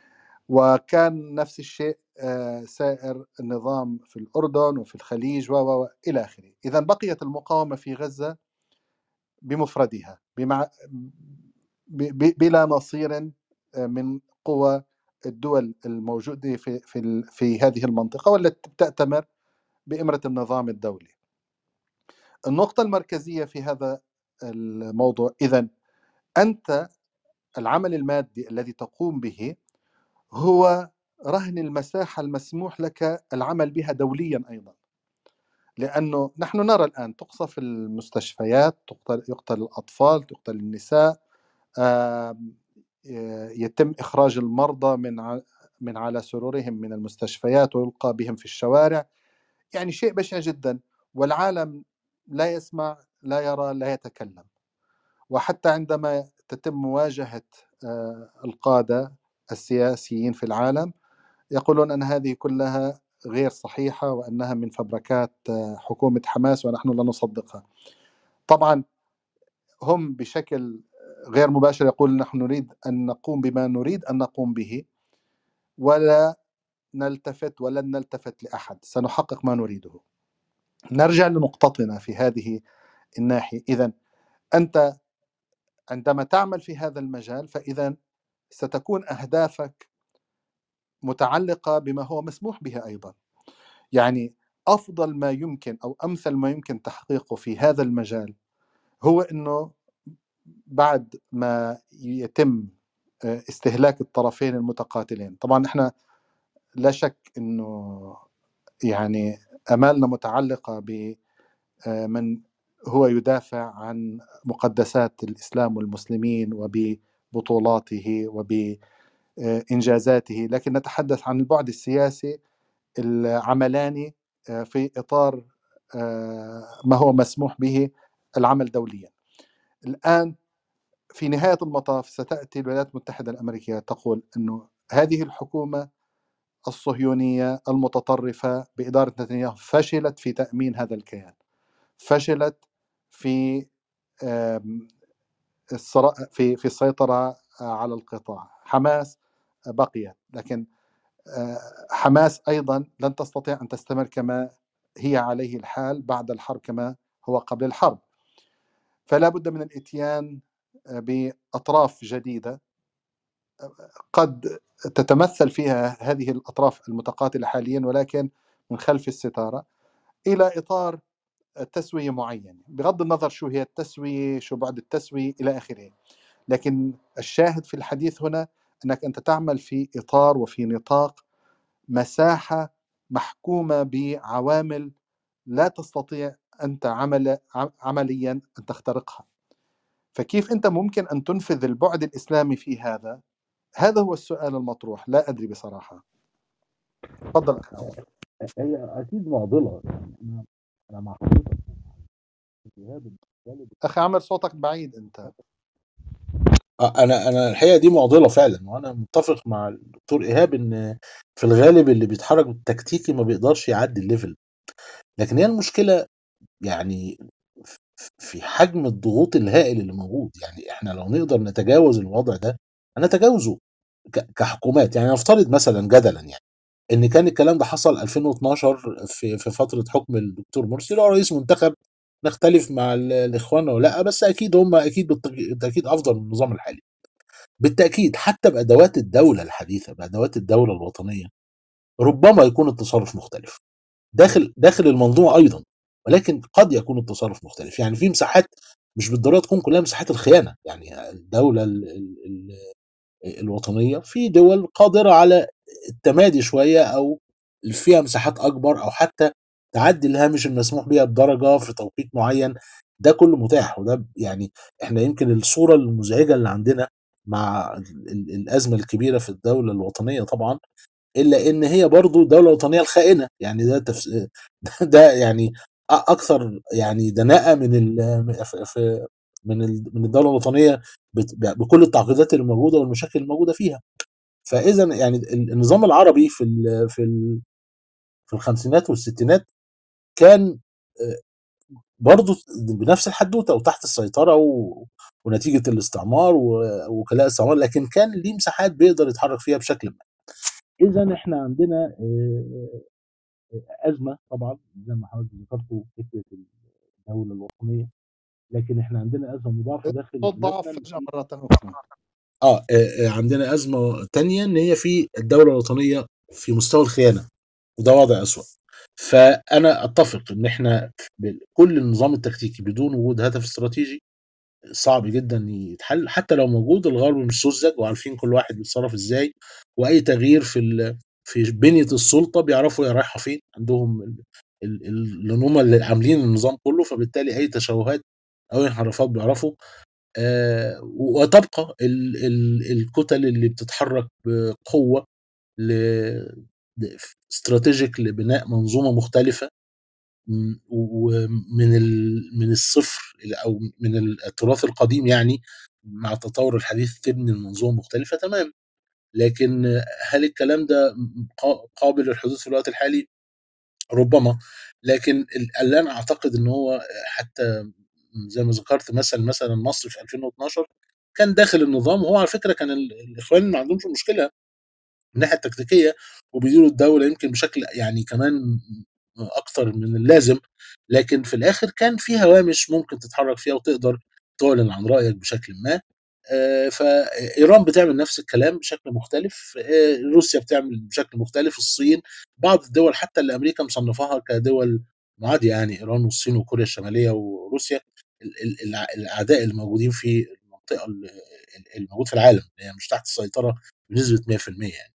وكان نفس الشيء آه، سائر النظام في الأردن وفي الخليج و و- و- إلى آخره إذا بقيت المقاومة في غزة بمفردها بمع... ب... ب... بلا نصير آه، من قوى الدول الموجودة في في ال... في هذه المنطقة والتي تأتمر بإمرة النظام الدولي. النقطة المركزية في هذا الموضوع إذا أنت العمل المادي الذي تقوم به هو رهن المساحة المسموح لك العمل بها دوليا أيضا لأنه نحن نرى الآن تقصف المستشفيات تقتل, يقتل الأطفال تقتل النساء آم، ي- يتم إخراج المرضى من ع- من على سرورهم من المستشفيات ويلقى بهم في الشوارع يعني شيء بشع جدا والعالم لا يسمع لا يرى لا يتكلم وحتى عندما تتم مواجهة آه، القادة السياسيين في العالم يقولون أن هذه كلها غير صحيحة وأنها من فبركات آه، حكومة حماس ونحن لا نصدقها طبعا هم بشكل غير مباشر يقول نحن نريد أن نقوم بما نريد أن نقوم به ولا نلتفت ولن نلتفت لأحد سنحقق ما نريده نرجع لنقطتنا في هذه الناحية إذا أنت عندما تعمل في هذا المجال فإذا ستكون أهدافك متعلقة بما هو مسموح به أيضا يعني أفضل ما يمكن أو أمثل ما يمكن تحقيقه في هذا المجال هو أنه بعد ما يتم آه، استهلاك الطرفين المتقاتلين طبعا احنا لا شك انه يعني امالنا متعلقه بمن هو يدافع عن مقدسات الاسلام والمسلمين وببطولاته وبانجازاته لكن نتحدث عن البعد السياسي العملاني آه، في اطار آه، ما هو مسموح به العمل دوليا الان في نهايه المطاف ستاتي الولايات المتحده الامريكيه تقول انه هذه الحكومه الصهيونيه المتطرفه باداره نتنياهو فشلت في تامين هذا الكيان فشلت في آم، الصرا- في في السيطره على القطاع حماس بقيت لكن آه، حماس ايضا لن تستطيع ان تستمر كما هي عليه الحال بعد الحرب كما هو قبل الحرب فلا بد من الاتيان آه، باطراف جديده قد تتمثل فيها هذه الاطراف المتقاتله حاليا ولكن من خلف الستاره الى اطار تسويه معين بغض النظر شو هي التسويه شو بعد التسويه الى اخره لكن الشاهد في الحديث هنا انك انت تعمل في اطار وفي نطاق مساحه محكومه بعوامل لا تستطيع انت عمل عم- عمليا ان تخترقها فكيف انت ممكن ان تنفذ البعد الاسلامي في هذا هذا هو السؤال المطروح لا ادري بصراحه تفضل أخي عمر. هي اكيد معضله يعني انا انا مع حضرتك إيهاب الغالب اخي عمر صوتك بعيد انت آه، انا انا الحقيقه دي معضله فعلا وانا متفق مع الدكتور ايهاب ان في الغالب اللي بيتحرك بالتكتيكي ما بيقدرش يعدي الليفل لكن هي المشكله يعني ف- في حجم الضغوط الهائل اللي موجود يعني احنا لو نقدر نتجاوز الوضع ده هنتجاوزه ك- كحكومات يعني نفترض مثلا جدلا يعني ان كان الكلام ده حصل 2012 في في فتره حكم الدكتور مرسي لو رئيس منتخب نختلف مع ال- الاخوان ولا لا بس اكيد هم اكيد بالتأكيد بالتأكيد افضل من النظام الحالي بالتأكيد حتى بأدوات الدولة الحديثة بأدوات الدولة الوطنية ربما يكون التصرف مختلف داخل داخل المنظومة أيضا ولكن قد يكون التصرف مختلف يعني في مساحات مش بالضرورة تكون كلها مساحات الخيانة يعني الدولة ال ال ال الوطنية في دول قادرة على التمادي شوية أو فيها مساحات أكبر أو حتى تعدي الهامش المسموح بها بدرجة في توقيت معين ده كله متاح وده يعني احنا يمكن الصورة المزعجة اللي عندنا مع ال- ال- الأزمة الكبيرة في الدولة الوطنية طبعا إلا إن هي برضو الدولة الوطنية الخائنة يعني ده تفس... ده يعني أ- أكثر يعني دناءة من ال... في... في- من ال... من الدولة الوطنية بت... بكل التعقيدات اللي موجودة والمشاكل الموجودة فيها فاذا يعني ال- النظام العربي في ال في ال في الخمسينات والستينات كان آه، برضه بنفس الحدوته وتحت السيطره و... ونتيجه الاستعمار ووكلاء الاستعمار لكن كان ليه مساحات بيقدر يتحرك فيها بشكل ما. اذا احنا عندنا آه، آه، ازمه طبعا زي ما حضرتك ذكرتوا فكره الدوله الوطنيه لكن احنا عندنا ازمه مضاعفه داخل الصوت ضعف بلادنا فجأة مرة أخرى اه آه، آه، عندنا ازمه تانية ان هي في الدوله الوطنيه في مستوى الخيانه وده وضع اسوأ فانا اتفق ان احنا ب- كل النظام التكتيكي بدون وجود هدف استراتيجي صعب جدا يتحل حتى لو موجود الغرب مش سذج وعارفين كل واحد بيتصرف ازاي واي تغيير في ال... في بنيه السلطه بيعرفوا هي رايحه فين عندهم ال... ال... ال... لان هم اللي عاملين النظام كله فبالتالي اي تشوهات او انحرافات بيعرفوا آه وتبقى ال... ال... الكتل اللي بتتحرك بقوه ل استراتيجيك لبناء منظومه مختلفه م- ومن ال- من الصفر إلى- او من التراث القديم يعني مع التطور الحديث تبني المنظومه مختلفه تمام لكن هل الكلام ده قا- قابل للحدوث في الوقت الحالي؟ ربما لكن ال- اللي انا اعتقد ان هو حتى زي ما ذكرت مثلا مثلا مصر في 2012 كان داخل النظام وهو على فكره كان ال- الاخوان ما عندهمش مشكله من الناحيه التكتيكيه وبيديروا الدوله يمكن بشكل يعني كمان اكتر من اللازم لكن في الاخر كان في هوامش ممكن تتحرك فيها وتقدر تعلن عن رايك بشكل ما آه، فايران بتعمل نفس الكلام بشكل مختلف آه، روسيا بتعمل بشكل مختلف الصين بعض الدول حتى اللي امريكا مصنفاها كدول معاديه يعني ايران والصين وكوريا الشماليه وروسيا ال- ال- الع- الاعداء الموجودين في المنطقه ال- الموجود في العالم هي مش تحت السيطره بنسبه 100% يعني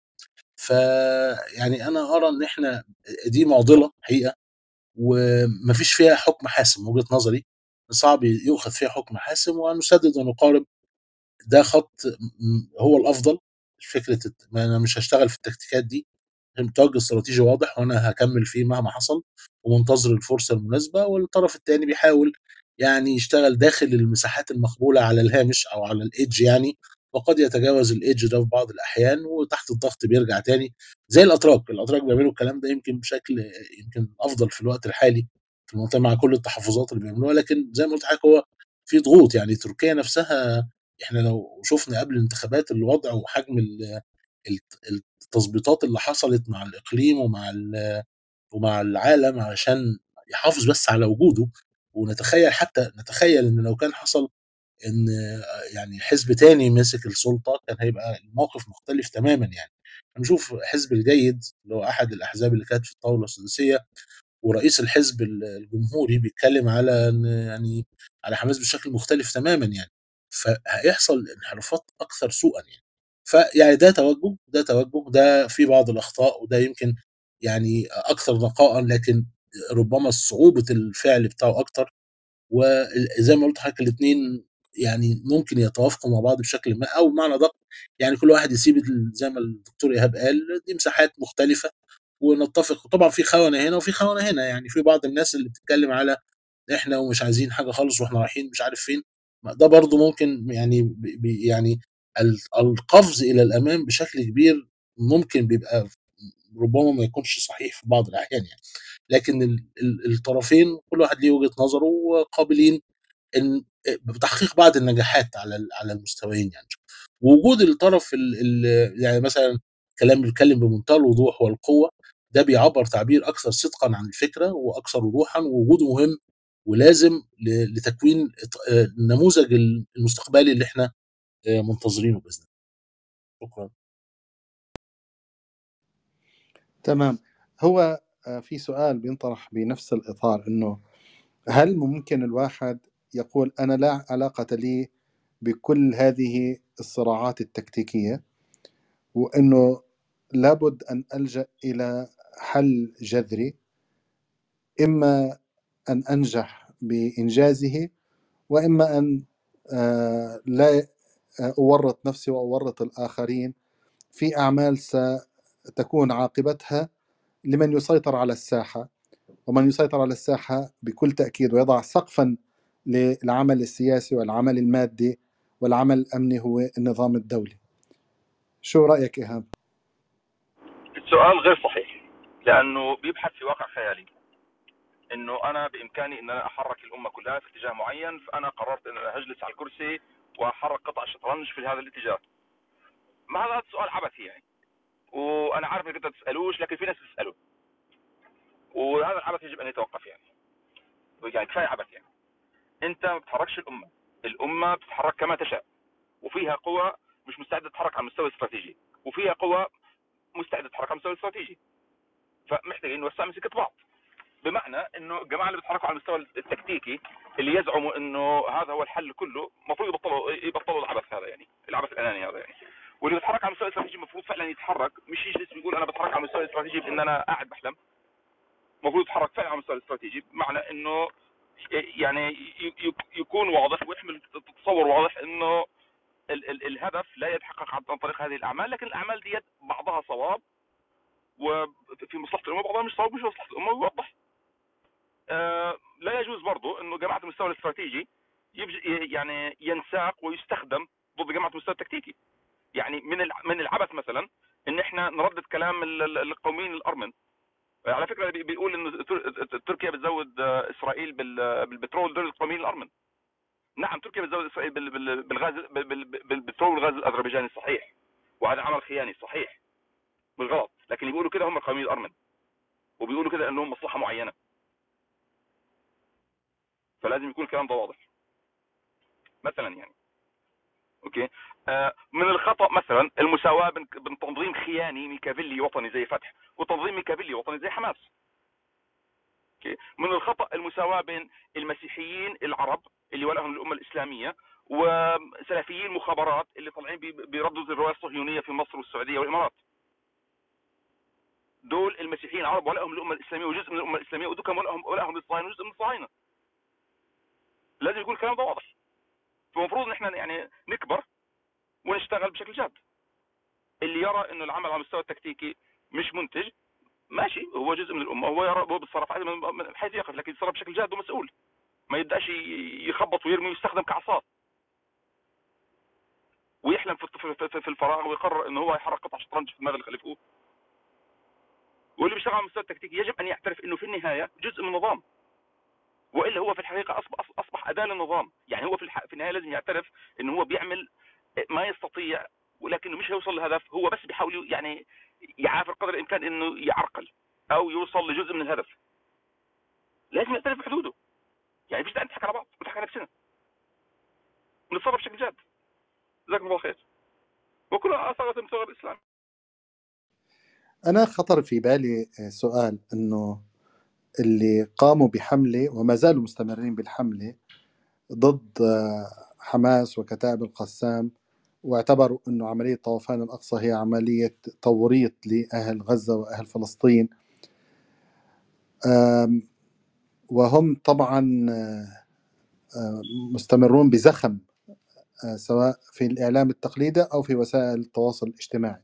فيعني انا ارى ان احنا دي معضله حقيقه ومفيش فيها حكم حاسم من وجهه نظري صعب يؤخذ فيها حكم حاسم ونسدد ونقارب ده خط م- هو الافضل فكره الت- ما انا مش هشتغل في التكتيكات دي توجه استراتيجي واضح وانا هكمل فيه مهما حصل ومنتظر الفرصه المناسبه والطرف الثاني بيحاول يعني يشتغل داخل المساحات المقبوله على الهامش او على الايدج يعني وقد يتجاوز الايدج ده في بعض الاحيان وتحت الضغط بيرجع تاني زي الاتراك الاتراك بيعملوا الكلام ده يمكن بشكل يمكن افضل في الوقت الحالي في المنطقه مع كل التحفظات اللي بيعملوها لكن زي ما قلت لحضرتك هو في ضغوط يعني تركيا نفسها احنا لو شفنا قبل الانتخابات الوضع وحجم ال- الت- التظبيطات اللي حصلت مع الاقليم ومع ال- ومع العالم علشان يحافظ بس على وجوده ونتخيل حتى نتخيل ان لو كان حصل ان يعني حزب تاني مسك السلطه كان هيبقى الموقف مختلف تماما يعني هنشوف حزب الجيد اللي هو احد الاحزاب اللي كانت في الطاوله السداسيه ورئيس الحزب ال- الجمهوري بيتكلم على إن يعني على حماس بشكل مختلف تماما يعني فهيحصل انحرافات اكثر سوءا يعني فيعني ده توجه ده توجه ده في بعض الاخطاء وده يمكن يعني اكثر نقاء لكن ربما صعوبه الفعل بتاعه اكتر وزي ما قلت لحضرتك الاثنين يعني ممكن يتوافقوا مع بعض بشكل ما او بمعنى ادق يعني كل واحد يسيب ال- زي ما الدكتور ايهاب قال دي مساحات مختلفه ونتفق طبعا في خونه هنا وفي خونه هنا يعني في بعض الناس اللي بتتكلم على احنا ومش عايزين حاجه خالص واحنا رايحين مش عارف فين ما ده برضو ممكن يعني بي- بي- يعني ال- القفز الى الامام بشكل كبير ممكن بيبقى ربما ما يكونش صحيح في بعض الاحيان يعني لكن ال- ال- الطرفين كل واحد ليه وجهه نظره وقابلين ان بتحقيق بعض النجاحات على ال- على المستويين يعني وجود الطرف ال ال يعني مثلا كلام بيتكلم بمنتهى الوضوح والقوه ده بيعبر تعبير اكثر صدقا عن الفكره واكثر وضوحا ووجوده مهم ولازم ل- لتكوين إط- آه، النموذج المستقبلي اللي احنا آه، منتظرينه باذن الله شكرا تمام هو آه، في سؤال بينطرح بنفس الإطار إنه هل ممكن الواحد يقول أنا لا علاقة لي بكل هذه الصراعات التكتيكية وإنه لابد أن ألجأ إلى حل جذري إما أن أنجح بإنجازه وإما أن آه، لا أورط نفسي وأورط الآخرين في أعمال ستكون عاقبتها لمن يسيطر على الساحة ومن يسيطر على الساحة بكل تأكيد ويضع سقفا للعمل السياسي والعمل المادي والعمل الأمني هو النظام الدولي شو رأيك إيهاب؟ السؤال غير صحيح لانه بيبحث في واقع خيالي انه انا بامكاني ان انا احرك الامه كلها في اتجاه معين فانا قررت ان انا هجلس على الكرسي واحرك قطع شطرنج في هذا الاتجاه ما هذا هذا سؤال عبثي يعني وانا عارف انك انت تسالوش لكن في ناس بتساله وهذا العبث يجب ان يتوقف يعني يعني كفايه عبث يعني انت ما بتحركش الامه الامه بتتحرك كما تشاء وفيها قوى مش مستعده تتحرك على المستوى الاستراتيجي وفيها قوى مستعده تتحرك على المستوى الاستراتيجي فمحتاجين نوسع مسكه بعض بمعنى انه الجماعه اللي بيتحركوا على المستوى التكتيكي اللي يزعموا انه هذا هو الحل كله المفروض يبطلوا يبطلوا العبث هذا يعني العبث الاناني هذا يعني واللي بيتحرك على المستوى الاستراتيجي المفروض فعلا يتحرك مش يجلس ويقول انا بتحرك على المستوى الاستراتيجي بان انا قاعد بحلم المفروض يتحرك فعلا على المستوى الاستراتيجي بمعنى انه يعني ي- ي- يكون واضح ويحمل تصور واضح انه ال ال الهدف لا يتحقق عن طريق هذه الاعمال لكن الاعمال ديت بعضها صواب وفي مصلحه الامه بعضها مش صواب مش في مصلحه الامه ويوضح آه، لا يجوز برضو انه جماعه المستوى الاستراتيجي يبج- يعني ينساق ويستخدم ضد جماعه المستوى التكتيكي يعني من الع- من العبث مثلا ان احنا نردد كلام ال- ال- القوميين الارمن على فكره بي- بيقول ان تر- تركيا بتزود آه، اسرائيل بال- بالبترول دول القوميين الارمن نعم تركيا بتزود اسرائيل بال- بال- بالغاز بال- بال- بالبترول والغاز الاذربيجاني صحيح وهذا عمل خياني صحيح بالغلط لكن يقولوا كده هم القوميين الارمن وبيقولوا كده انهم مصلحه معينه فلازم يكون الكلام ده واضح مثلا يعني اوكي آه من الخطا مثلا المساواه بين بين تنظيم خياني ميكافيلي وطني زي فتح وتنظيم ميكافيلي وطني زي حماس اوكي من الخطا المساواه بين المسيحيين العرب اللي ولهم الامه الاسلاميه وسلفيين مخابرات اللي طالعين بي- بيرددوا الروايه الصهيونيه في مصر والسعوديه والامارات دول المسيحيين العرب ولهم الامه الاسلاميه وجزء من الامه الاسلاميه ودول كمان ولهم ولهم للصهاينه وجزء من الصهاينه لازم يكون الكلام ده واضح فالمفروض ان احنا يعني نكبر ونشتغل بشكل جاد اللي يرى انه العمل على المستوى التكتيكي مش منتج ماشي هو جزء من الامه هو يرى هو بيتصرف عادي من من حيث يقف لكن يتصرف بشكل جاد ومسؤول ما يبداش ي- يخبط ويرمي ويستخدم كعصا ويحلم في في- في- في الفراغ ويقرر انه هو يحرك قطع شطرنج في دماغ اللي خلفوه واللي بيشتغل على المستوى التكتيكي يجب ان يعترف انه في النهايه جزء من النظام والا هو في الحقيقه اصبح اصبح اداه للنظام يعني هو في الح... في النهايه لازم يعترف انه هو بيعمل ما يستطيع ولكنه مش هيوصل للهدف هو بس بيحاول يعني يعافر قدر الامكان انه يعرقل او يوصل لجزء من الهدف لازم يعترف بحدوده يعني مفيش داعي نضحك على بعض نضحك على نفسنا نتصرف بشكل جاد جزاكم الله خير وكلها اثرت المستوى الاسلامي أنا خطر في بالي سؤال إنه اللي قاموا بحملة وما زالوا مستمرين بالحملة ضد حماس وكتائب القسام واعتبروا أنه عملية طوفان الأقصى هي عملية توريط لأهل غزة وأهل فلسطين آم، وهم طبعا آه، مستمرون بزخم آه، سواء في الإعلام التقليدي أو في وسائل التواصل الاجتماعي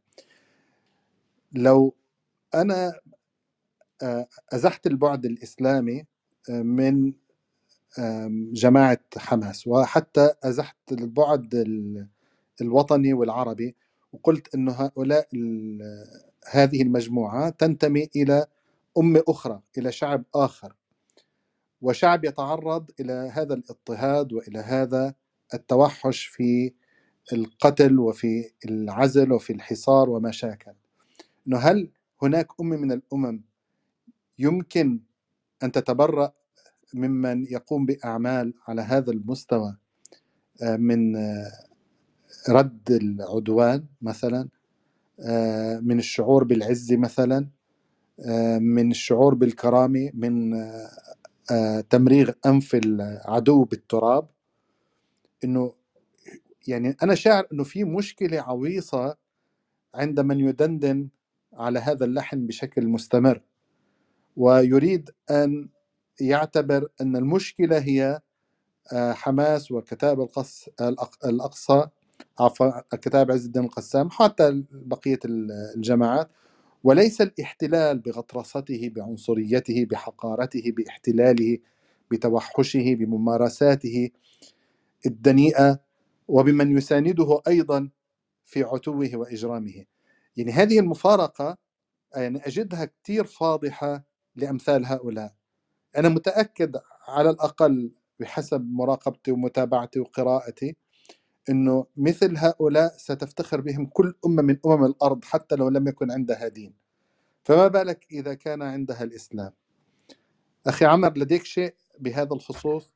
لو أنا آه، أزحت البعد الإسلامي آه، من آم، جماعة حماس وحتى أزحت البعد ال- الوطني والعربي وقلت أن هؤلاء ال- هذه المجموعة تنتمي إلى أمة أخرى إلى شعب آخر وشعب يتعرض إلى هذا الاضطهاد وإلى هذا التوحش في القتل وفي العزل وفي الحصار وما شاكل أنه هل هناك أمة من الأمم يمكن أن تتبرأ ممن يقوم بأعمال على هذا المستوى آه، من آه، رد العدوان مثلا آه، من الشعور بالعز مثلا آه، من الشعور بالكرامة من آه، آه، تمريغ أنف العدو بالتراب إنه يعني أنا شاعر إنه في مشكلة عويصة عند من يدندن على هذا اللحن بشكل مستمر ويريد أن يعتبر أن المشكلة هي آه، حماس وكتاب القص الأق- الأقصى عفوا كتاب عز الدين القسام حتى بقية الجماعات وليس الاحتلال بغطرسته بعنصريته بحقارته باحتلاله بتوحشه بممارساته الدنيئة وبمن يسانده أيضا في عتوه وإجرامه يعني هذه المفارقة يعني أجدها كثير فاضحة لأمثال هؤلاء أنا متأكد على الأقل بحسب مراقبتي ومتابعتي وقراءتي أنه مثل هؤلاء ستفتخر بهم كل أمة من أمم الأرض حتى لو لم يكن عندها دين فما بالك إذا كان عندها الإسلام أخي عمر لديك شيء بهذا الخصوص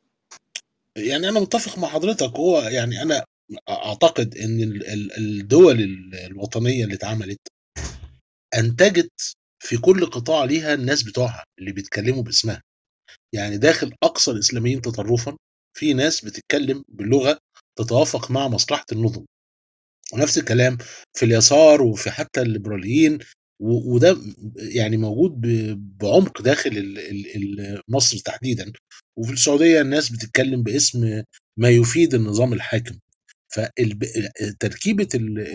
يعني انا متفق مع حضرتك هو يعني انا اعتقد ان ال- ال- الدول ال- الوطنيه اللي اتعملت انتجت في كل قطاع ليها الناس بتوعها اللي بيتكلموا باسمها يعني داخل اقصى الاسلاميين تطرفا في ناس بتتكلم بلغه تتوافق مع مصلحه النظم ونفس الكلام في اليسار وفي حتى الليبراليين و- وده يعني موجود ب- بعمق داخل ال- ال- ال- مصر تحديدا وفي السعوديه الناس بتتكلم باسم ما يفيد النظام الحاكم فتركيبه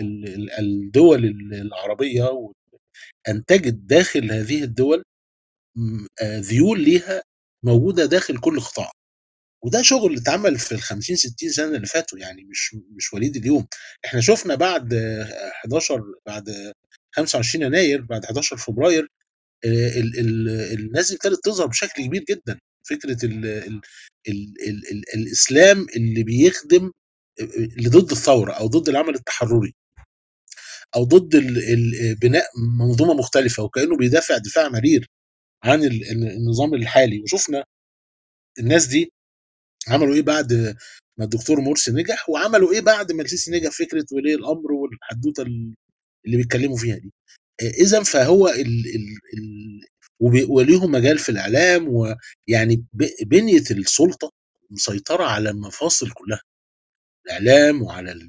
الدول العربيه انتجت داخل هذه الدول م- آه، ذيول ليها موجوده داخل كل قطاع وده شغل اتعمل في ال 50 60 سنه اللي فاتوا يعني مش مش وليد اليوم احنا شفنا بعد آه، 11 بعد آه، 25 يناير بعد 11 فبراير آه، ال ال الناس دي ابتدت تظهر بشكل كبير جدا فكره ال ال ال ال ال الاسلام اللي بيخدم آه، اللي ضد الثوره او ضد العمل التحرري او ضد ال ال بناء منظومه مختلفه وكانه بيدافع دفاع مرير عن ال- ال- النظام الحالي وشفنا الناس دي عملوا ايه بعد ما الدكتور مرسي نجح وعملوا ايه بعد ما السيسي نجح فكره ولي الامر والحدوته اللي بيتكلموا فيها دي اذا فهو ال ال ال وبي- وليهم مجال في الاعلام ويعني ب- بنيه السلطه مسيطره على المفاصل كلها الاعلام وعلى ال-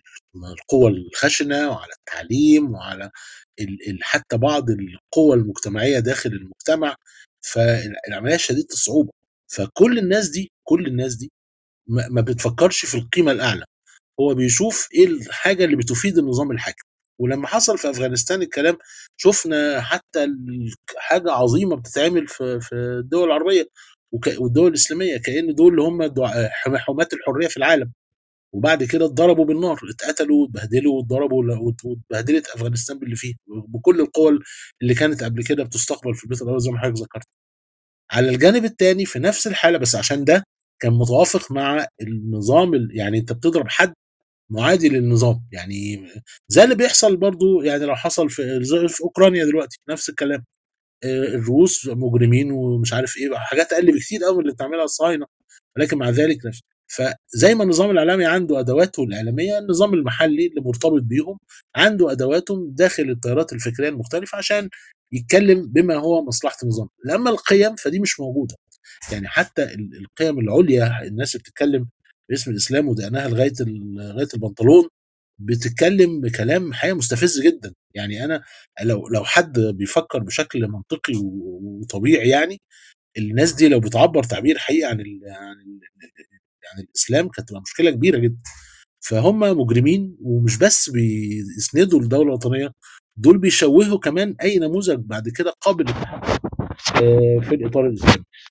القوى الخشنه وعلى التعليم وعلى ال- ال- حتى بعض القوى المجتمعيه داخل المجتمع فالعمليه شديده الصعوبه فكل الناس دي كل الناس دي ما ما بتفكرش في القيمه الاعلى هو بيشوف ايه الحاجه اللي بتفيد النظام الحاكم ولما حصل في افغانستان الكلام شفنا حتى ال- حاجه عظيمه بتتعمل في في الدول العربيه وك- والدول الاسلاميه كان دول اللي هم دع- حما- حماة الحريه في العالم وبعد كده اتضربوا بالنار اتقتلوا واتبهدلوا واتضربوا وات- واتبهدلت افغانستان باللي فيه بكل القوى اللي كانت قبل كده بتستقبل في البيت الابيض زي ما حضرتك ذكرت على الجانب الثاني في نفس الحاله بس عشان ده كان متوافق مع النظام ال- يعني انت بتضرب حد معادي للنظام يعني زي اللي بيحصل برضو يعني لو حصل في زي في اوكرانيا دلوقتي نفس الكلام آه، الروس مجرمين ومش عارف ايه بقى حاجات اقل بكتير قوي من اللي بتعملها الصهاينه ولكن مع ذلك نفس فزي ما النظام الاعلامي عنده ادواته الاعلاميه النظام المحلي اللي مرتبط بيهم عنده ادواتهم داخل التيارات الفكريه المختلفه عشان يتكلم بما هو مصلحه النظام اما القيم فدي مش موجوده يعني حتى ال- القيم العليا الناس اللي بتتكلم باسم الاسلام ودقنها لغايه ال- لغايه البنطلون بتتكلم بكلام حقيقه مستفز جدا يعني انا لو لو حد بيفكر بشكل منطقي و- وطبيعي يعني الناس دي لو بتعبر تعبير حقيقي عن ال عن ال عن الاسلام كانت تبقى مشكله كبيره جدا فهم مجرمين ومش بس بيسندوا الدوله الوطنيه دول بيشوهوا كمان اي نموذج بعد كده قابل للتحقق آه، في الاطار الاسلامي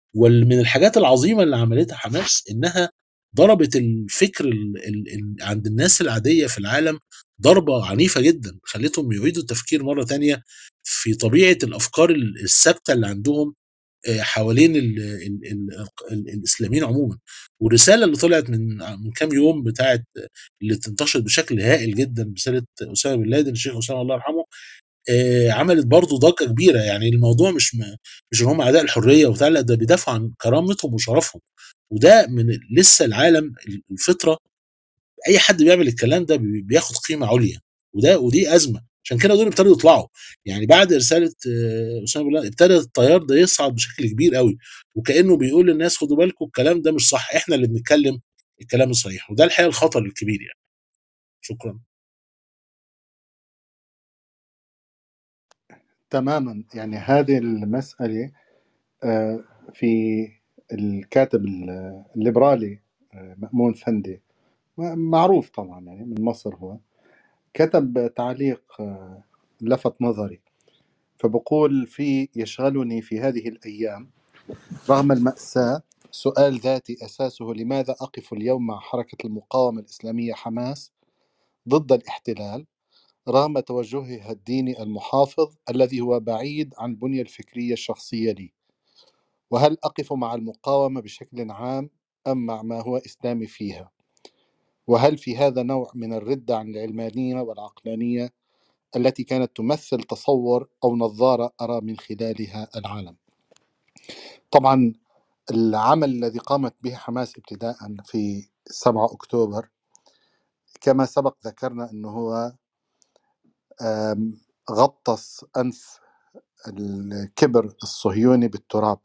ومن الحاجات العظيمه اللي عملتها حماس انها ضربت الفكر ال ال ال عند الناس العاديه في العالم ضربه عنيفه جدا خلتهم يعيدوا التفكير مره تانية في طبيعه الافكار ال- الثابته اللي عندهم آه، حوالين ال ال ال ال الاسلاميين عموما والرساله اللي طلعت من من كام يوم بتاعت اللي انتشرت بشكل هائل جدا برساله اسامه بن لادن الشيخ اسامه الله يرحمه آه، عملت برضو ضجه كبيره يعني الموضوع مش م... مش ان هم اعداء الحريه وبتاع لا ده بيدافعوا عن كرامتهم وشرفهم وده من لسه العالم الفطره اي حد بيعمل الكلام ده بي- بياخد قيمه عليا وده ودي ازمه عشان كده دول ابتدوا يطلعوا يعني بعد رساله آه، اسامه بالله ابتدى التيار ده يصعد بشكل كبير قوي وكانه بيقول للناس خدوا بالكم الكلام ده مش صح احنا اللي بنتكلم الكلام الصحيح وده الحقيقه الخطر الكبير يعني شكرا تماما يعني هذه المسألة آه، في الكاتب ال- الليبرالي آه، مأمون فندي م- معروف طبعا يعني من مصر هو كتب تعليق آه، لفت نظري فبقول في يشغلني في هذه الأيام رغم المأساة سؤال ذاتي أساسه لماذا أقف اليوم مع حركة المقاومة الإسلامية حماس ضد الاحتلال رغم توجهها الديني المحافظ الذي هو بعيد عن البنية الفكرية الشخصية لي وهل أقف مع المقاومة بشكل عام أم مع ما هو إسلامي فيها وهل في هذا نوع من الردة عن العلمانية والعقلانية التي كانت تمثل تصور أو نظارة أرى من خلالها العالم طبعا العمل الذي قامت به حماس ابتداء في 7 أكتوبر كما سبق ذكرنا أنه هو آم، غطس أنف الكبر الصهيوني بالتراب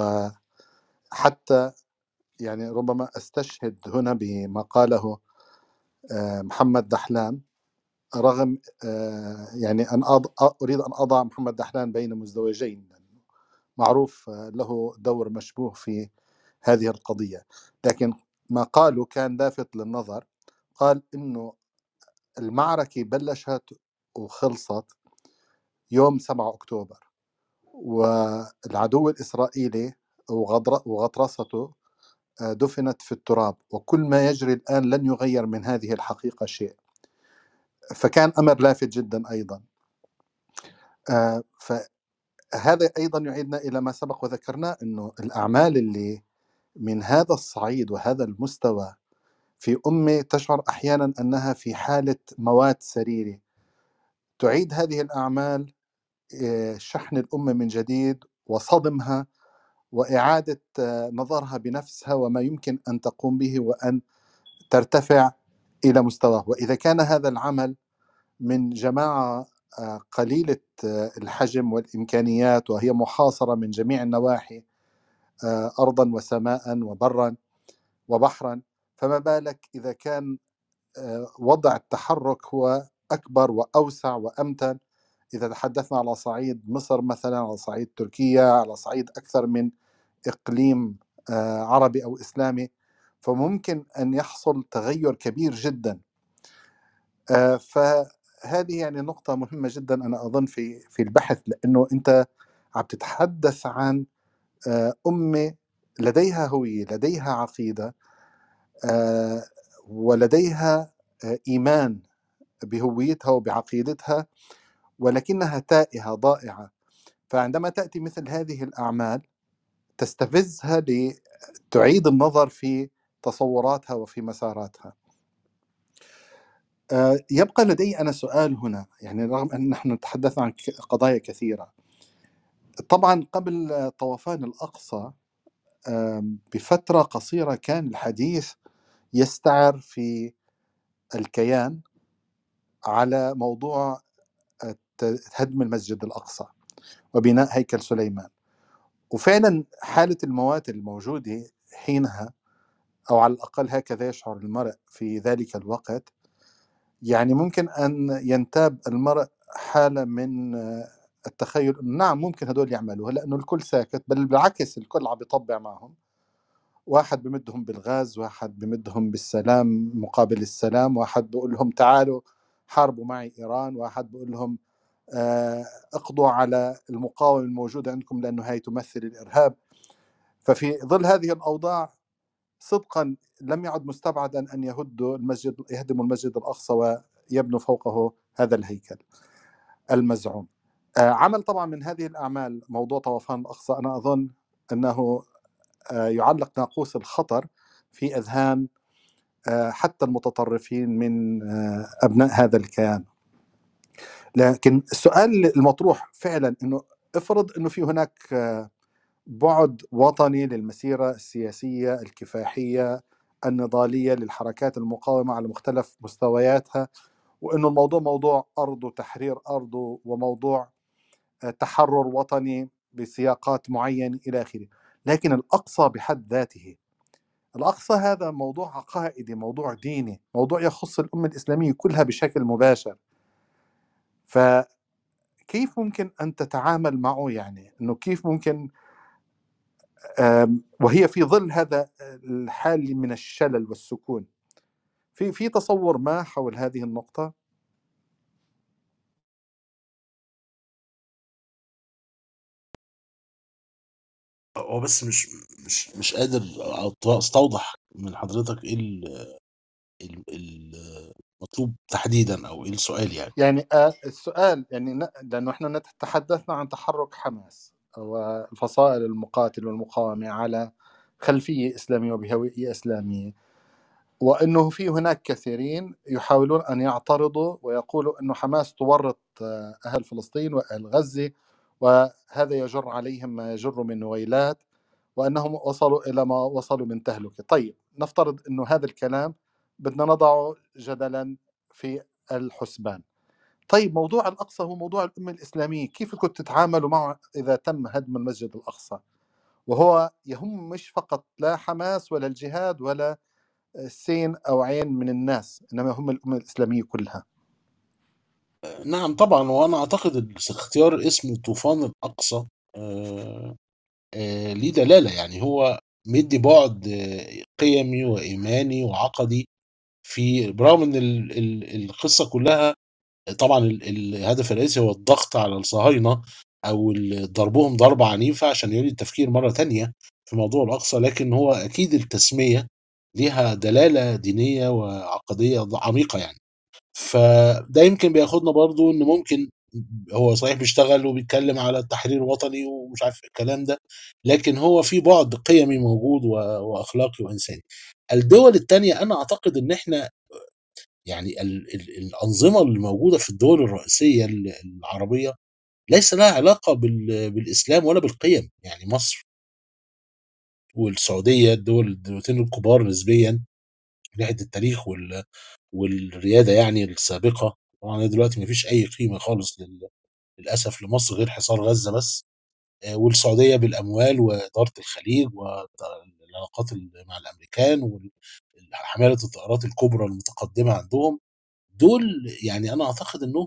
وحتى يعني ربما استشهد هنا بما قاله آه، محمد دحلان رغم آه، يعني ان أض- اريد ان اضع محمد دحلان بين مزدوجين معروف آه، له دور مشبوه في هذه القضيه لكن ما قاله كان لافت للنظر قال انه المعركه بلشت وخلصت يوم 7 اكتوبر والعدو الاسرائيلي وغدر- وغطرسته آه، دفنت في التراب وكل ما يجري الآن لن يغير من هذه الحقيقة شيء فكان أمر لافت جدا أيضا آه، فهذا أيضا يعيدنا إلى ما سبق وذكرناه أنه الأعمال اللي من هذا الصعيد وهذا المستوى في أمة تشعر أحيانا أنها في حالة موات سريري تعيد هذه الأعمال آه، شحن الأمة من جديد وصدمها وإعادة آه، نظرها بنفسها وما يمكن أن تقوم به وأن ترتفع الى مستواه واذا كان هذا العمل من جماعه آه، قليله آه، الحجم والامكانيات وهي محاصره من جميع النواحي آه، ارضا وسماء وبرا وبحرا فما بالك اذا كان آه، وضع التحرك هو اكبر واوسع وامتن اذا تحدثنا على صعيد مصر مثلا على صعيد تركيا على صعيد اكثر من اقليم آه، عربي او اسلامي فممكن ان يحصل تغير كبير جدا آه، فهذه يعني نقطة مهمة جدا أنا أظن في في البحث لأنه أنت عم تتحدث عن آه، أمة لديها هوية لديها عقيدة آه، ولديها آه، إيمان بهويتها وبعقيدتها ولكنها تائهة ضائعة فعندما تأتي مثل هذه الأعمال تستفزها لتعيد النظر في تصوراتها وفي مساراتها آه، يبقى لدي أنا سؤال هنا يعني رغم أن نحن تحدثنا عن ك- قضايا كثيرة طبعا قبل آه، طوفان الأقصى آم، بفترة قصيرة كان الحديث يستعر في الكيان على موضوع الت- هدم المسجد الأقصى وبناء هيكل سليمان وفعلا حالة الموات الموجودة حينها أو على الأقل هكذا يشعر المرء في ذلك الوقت يعني ممكن أن ينتاب المرء حالة من آه، التخيل إنه نعم ممكن هدول يعملوها لأنه الكل ساكت بل بالعكس الكل عم يطبع معهم واحد بمدهم بالغاز واحد بمدهم بالسلام مقابل السلام واحد بقول لهم تعالوا حاربوا معي إيران واحد بقول لهم آه، اقضوا على المقاومة الموجودة عندكم لأنه هاي تمثل الإرهاب ففي ظل هذه الأوضاع صدقا لم يعد مستبعدا أن يهدوا المسجد يهدموا المسجد الأقصى ويبنوا فوقه هذا الهيكل المزعوم آه، عمل طبعا من هذه الأعمال موضوع طوفان الأقصى أنا أظن أنه آه، يعلق ناقوس الخطر في أذهان آه، حتى المتطرفين من آه، أبناء هذا الكيان لكن السؤال المطروح فعلا أنه افرض أنه في هناك آه، بعد وطني للمسيرة السياسية الكفاحية النضالية للحركات المقاومة على مختلف مستوياتها وأنه الموضوع موضوع أرض وتحرير أرض وموضوع آه، تحرر وطني بسياقات معينة إلى آخره لكن الأقصى بحد ذاته الأقصى هذا موضوع عقائدي موضوع ديني موضوع يخص الأمة الإسلامية كلها بشكل مباشر فكيف ممكن أن تتعامل معه يعني أنه كيف ممكن آم، وهي في ظل هذا الحال من الشلل والسكون في في تصور ما حول هذه النقطة هو بس مش مش مش قادر أط- استوضح من حضرتك ايه ال- ال- ال- المطلوب تحديدا او ايه السؤال يعني يعني آه، السؤال يعني ن- لأنه احنا نت- تحدثنا عن تحرك حماس والفصائل المقاتل والمقاومة على خلفية إسلامية وبهوية إسلامية وأنه في هناك كثيرين يحاولون أن يعترضوا ويقولوا أنه حماس تورط آه، أهل فلسطين وأهل غزة وهذا يجر عليهم ما يجر من ويلات وأنهم وصلوا إلى ما وصلوا من تهلكة طيب نفترض أنه هذا الكلام بدنا نضعه جدلا في الحسبان طيب موضوع الأقصى هو موضوع الأمة الإسلامية كيف كنت تتعاملوا معه إذا تم هدم المسجد الأقصى وهو يهم مش فقط لا حماس ولا الجهاد ولا سين أو عين من الناس إنما هم الأمة الإسلامية كلها نعم طبعا وانا اعتقد ال- اختيار اسم طوفان الاقصى آه، آه، ليه دلاله يعني هو مدي بعد آه، قيمي وايماني وعقدي في برغم ان ال- ال- القصه كلها طبعا ال- الهدف الرئيسي هو الضغط على الصهاينه او ال- ضربهم ضربه عنيفه عشان يعيد التفكير مره تانية في موضوع الاقصى لكن هو اكيد التسميه ليها دلاله دينيه وعقديه عميقه يعني فده يمكن بياخدنا برضو ان ممكن هو صحيح بيشتغل وبيتكلم على التحرير الوطني ومش عارف الكلام ده لكن هو في بعد قيمي موجود و- واخلاقي وانساني الدول التانية انا اعتقد ان احنا يعني ال ال الانظمه اللي موجوده في الدول الرئيسيه ال- العربيه ليس لها علاقه بال بالاسلام ولا بالقيم يعني مصر والسعوديه الدول الدولتين الكبار نسبيا من ناحيه التاريخ وال والرياده يعني السابقه طبعا دلوقتي ما فيش اي قيمه خالص لل للأسف لمصر غير حصار غزة بس آه، والسعودية بالأموال وإدارة الخليج والعلاقات ال- مع الأمريكان وحمالة الطائرات الكبرى المتقدمة عندهم دول يعني أنا أعتقد أنهم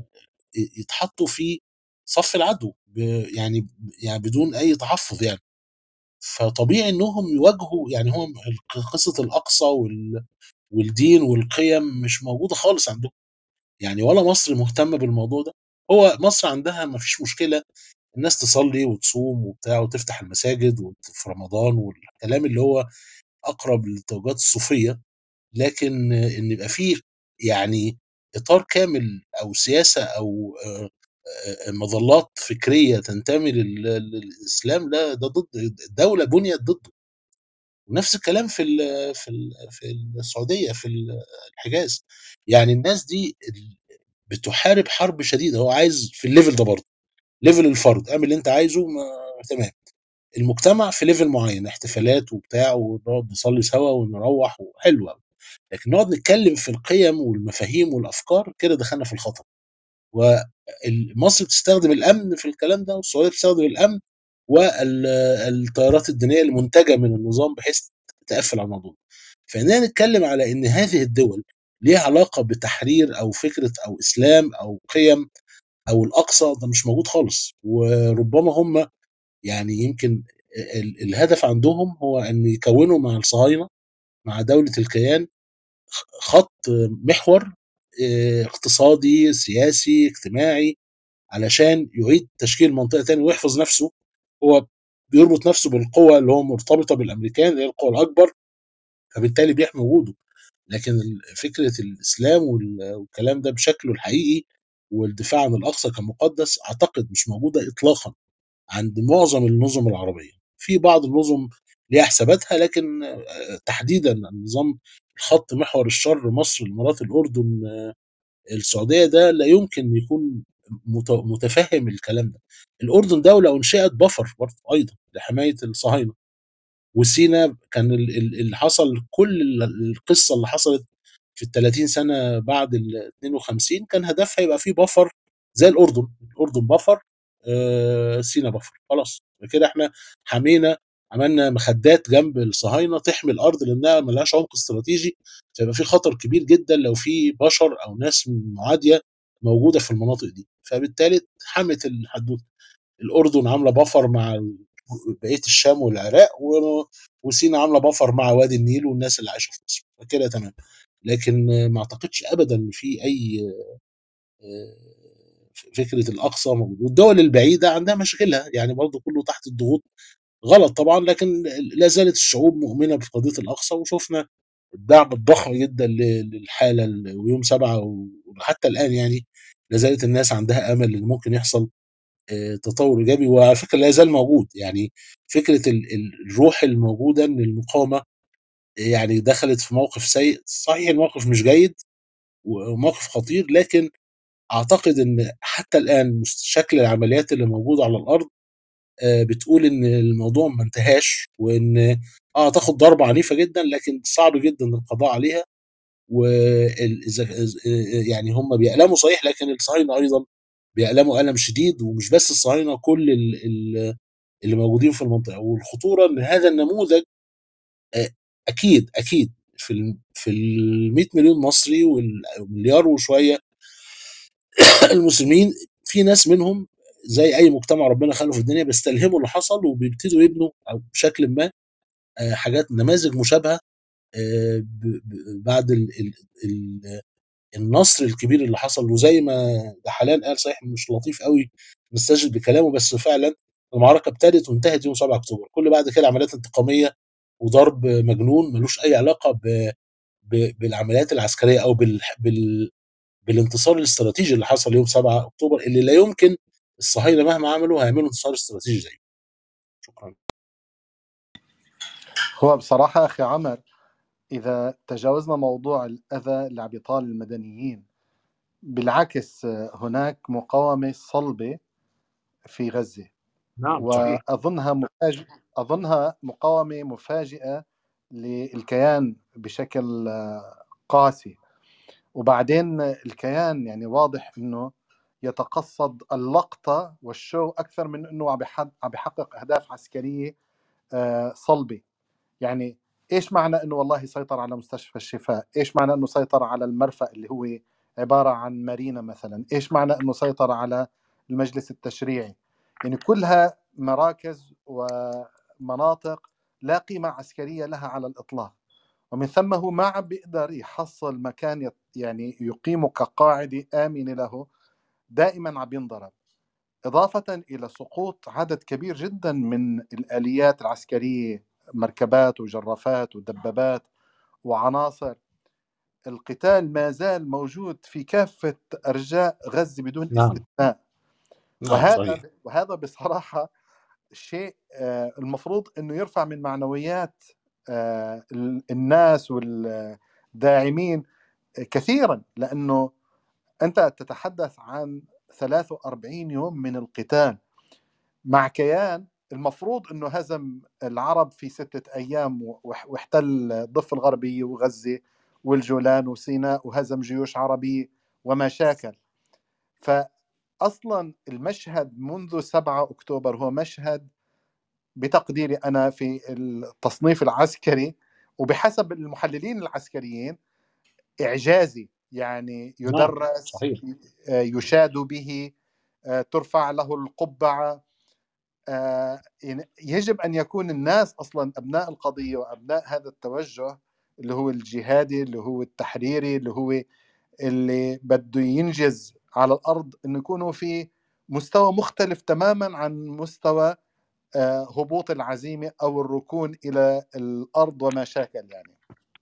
يتحطوا في صف العدو ب- يعني يعني بدون أي تحفظ يعني فطبيعي أنهم يواجهوا يعني هو قصة الأقصى وال- والدين والقيم مش موجودة خالص عندهم يعني ولا مصر مهتمة بالموضوع ده هو مصر عندها ما فيش مشكلة الناس تصلي وتصوم وبتاع وتفتح المساجد وت- في رمضان والكلام اللي هو اقرب للتوجهات الصوفيه لكن آه، ان يبقى فيه يعني اطار كامل او سياسه او آه، آه، مظلات فكريه تنتمي لل- للاسلام لا ده ضد الدوله بنيت ضده ونفس الكلام في ال في ال في السعوديه في الحجاز يعني الناس دي ال- بتحارب حرب شديده هو عايز في الليفل ده برضه ليفل الفرد اعمل اللي انت عايزه ما تمام المجتمع في ليفل معين احتفالات وبتاع ونقعد نصلي سوا ونروح وحلو قوي لكن نقعد نتكلم في القيم والمفاهيم والافكار كده دخلنا في الخطر ومصر بتستخدم الامن في الكلام ده والسعوديه بتستخدم الامن والتيارات الدينيه المنتجه من النظام بحيث تقفل على الموضوع فاننا نتكلم على ان هذه الدول ليها علاقه بتحرير او فكره او اسلام او قيم او الاقصى ده مش موجود خالص وربما هم يعني يمكن ال- الهدف عندهم هو ان يكونوا مع الصهاينه مع دوله الكيان خط محور آه، اقتصادي سياسي اجتماعي علشان يعيد تشكيل منطقه تاني ويحفظ نفسه هو بيربط نفسه بالقوة اللي هو مرتبطة بالامريكان اللي هي القوة الاكبر فبالتالي بيحمي وجوده لكن ال- فكره الاسلام وال- والكلام ده بشكله الحقيقي والدفاع عن الاقصى كمقدس اعتقد مش موجوده اطلاقا عند معظم النظم العربيه في بعض النظم ليها حساباتها لكن آه، تحديدا النظام الخط محور الشر مصر الامارات الاردن آه، السعوديه ده لا يمكن يكون مت- متفهم الكلام ده الاردن دوله انشئت بفر برضه ايضا لحمايه الصهاينه وسينا كان ال- ال- اللي حصل كل ال- القصه اللي حصلت في ال 30 سنه بعد ال 52 كان هدفها يبقى فيه بفر زي الاردن الاردن بفر آه سينا بفر خلاص كده احنا حمينا عملنا مخدات جنب الصهاينه تحمي الارض لانها ملهاش عمق استراتيجي فيبقى في خطر كبير جدا لو في بشر او ناس معاديه موجوده في المناطق دي فبالتالي حمت الحدوته الاردن عامله بفر مع ال- بقيه الشام والعراق و- وسينا عامله بفر مع وادي النيل والناس اللي عايشه في مصر كده تمام لكن آه، ما اعتقدش ابدا ان في اي آه، فكره الاقصى موجود والدول البعيده عندها مشاكلها يعني برضه كله تحت الضغوط غلط طبعا لكن لا زالت الشعوب مؤمنه بقضيه الاقصى وشفنا الدعم الضخم جدا ل- للحاله ال- ويوم سبعه وحتى الان يعني لا زالت الناس عندها امل ان ممكن يحصل آه، تطور ايجابي وعلى فكره لا يزال موجود يعني فكره ال- ال- الروح الموجوده ان المقاومه يعني دخلت في موقف سيء صحيح الموقف مش جيد وموقف خطير لكن اعتقد ان حتى الان مست- شكل العمليات اللي موجوده على الارض آه، بتقول ان الموضوع ما انتهاش وان اه تاخد ضربه عنيفه جدا لكن صعب جدا القضاء عليها وإذا يعني هم بيألموا صحيح لكن الصهاينه ايضا بيألموا ألم شديد ومش بس الصهاينه كل ال- ال- اللي موجودين في المنطقه والخطوره ان هذا النموذج آه، اكيد اكيد في ال في ال 100 مليون مصري والمليار وشويه المسلمين في ناس منهم زي اي مجتمع ربنا خلقه في الدنيا بيستلهموا اللي حصل وبيبتدوا يبنوا او بشكل ما آه، حاجات نماذج مشابهه آه، ب- ب- بعد ال ال ال النصر الكبير اللي حصل وزي ما ده حاليا قال صحيح مش لطيف قوي نستشهد بكلامه بس فعلا المعركه ابتدت وانتهت يوم 7 اكتوبر كل بعد كده عمليات انتقاميه وضرب مجنون ملوش اي علاقه ب ب بالعمليات العسكريه او بال بال بالانتصار الاستراتيجي اللي حصل يوم 7 اكتوبر اللي لا يمكن الصهاينه مهما عملوا هيعملوا انتصار استراتيجي زيه شكرا هو بصراحة أخي عمر إذا تجاوزنا موضوع الأذى اللي عم يطال المدنيين بالعكس آه، هناك مقاومة صلبة في غزة نعم صحيح وأظنها مفاجئة أظنها مقاومة مفاجئة للكيان بشكل آه، قاسي وبعدين الكيان يعني واضح انه يتقصد اللقطة والشو أكثر من أنه عم بيحد- عم بيحقق أهداف عسكرية آه، صلبة يعني إيش معنى أنه والله سيطر على مستشفى الشفاء إيش معنى أنه سيطر على المرفأ اللي هو عبارة عن مارينا مثلا إيش معنى أنه سيطر على المجلس التشريعي يعني كلها مراكز ومناطق لا قيمة عسكرية لها على الإطلاق ومن ثم هو ما عم بيقدر يحصل مكان يت- يعني يقيمه كقاعدة آمنة له دائما عم ينضرب إضافة إلى سقوط عدد كبير جدا من الآليات العسكرية مركبات وجرافات ودبابات وعناصر القتال ما زال موجود في كافة أرجاء غزة بدون نعم استثناء نعم وهذا صحيح وهذا بصراحة شيء آه، المفروض انه يرفع من معنويات آه، ال- الناس والداعمين كثيرا لانه انت تتحدث عن 43 يوم من القتال مع كيان المفروض انه هزم العرب في ستة ايام وح- واحتل الضفة الغربية وغزة والجولان وسيناء وهزم جيوش عربية وما شاكل فاصلا المشهد منذ 7 اكتوبر هو مشهد بتقديري انا في التصنيف العسكري وبحسب المحللين العسكريين اعجازي يعني نعم يدرس صحيح آه، يشاد به آه، ترفع له القبعه آه، يعني يجب ان يكون الناس اصلا ابناء القضيه وابناء هذا التوجه اللي هو الجهادي اللي هو التحريري اللي هو اللي بده ينجز على الارض انه يكونوا في مستوى مختلف تماما عن مستوى آه، هبوط العزيمة أو الركون إلى الأرض وما شاكل يعني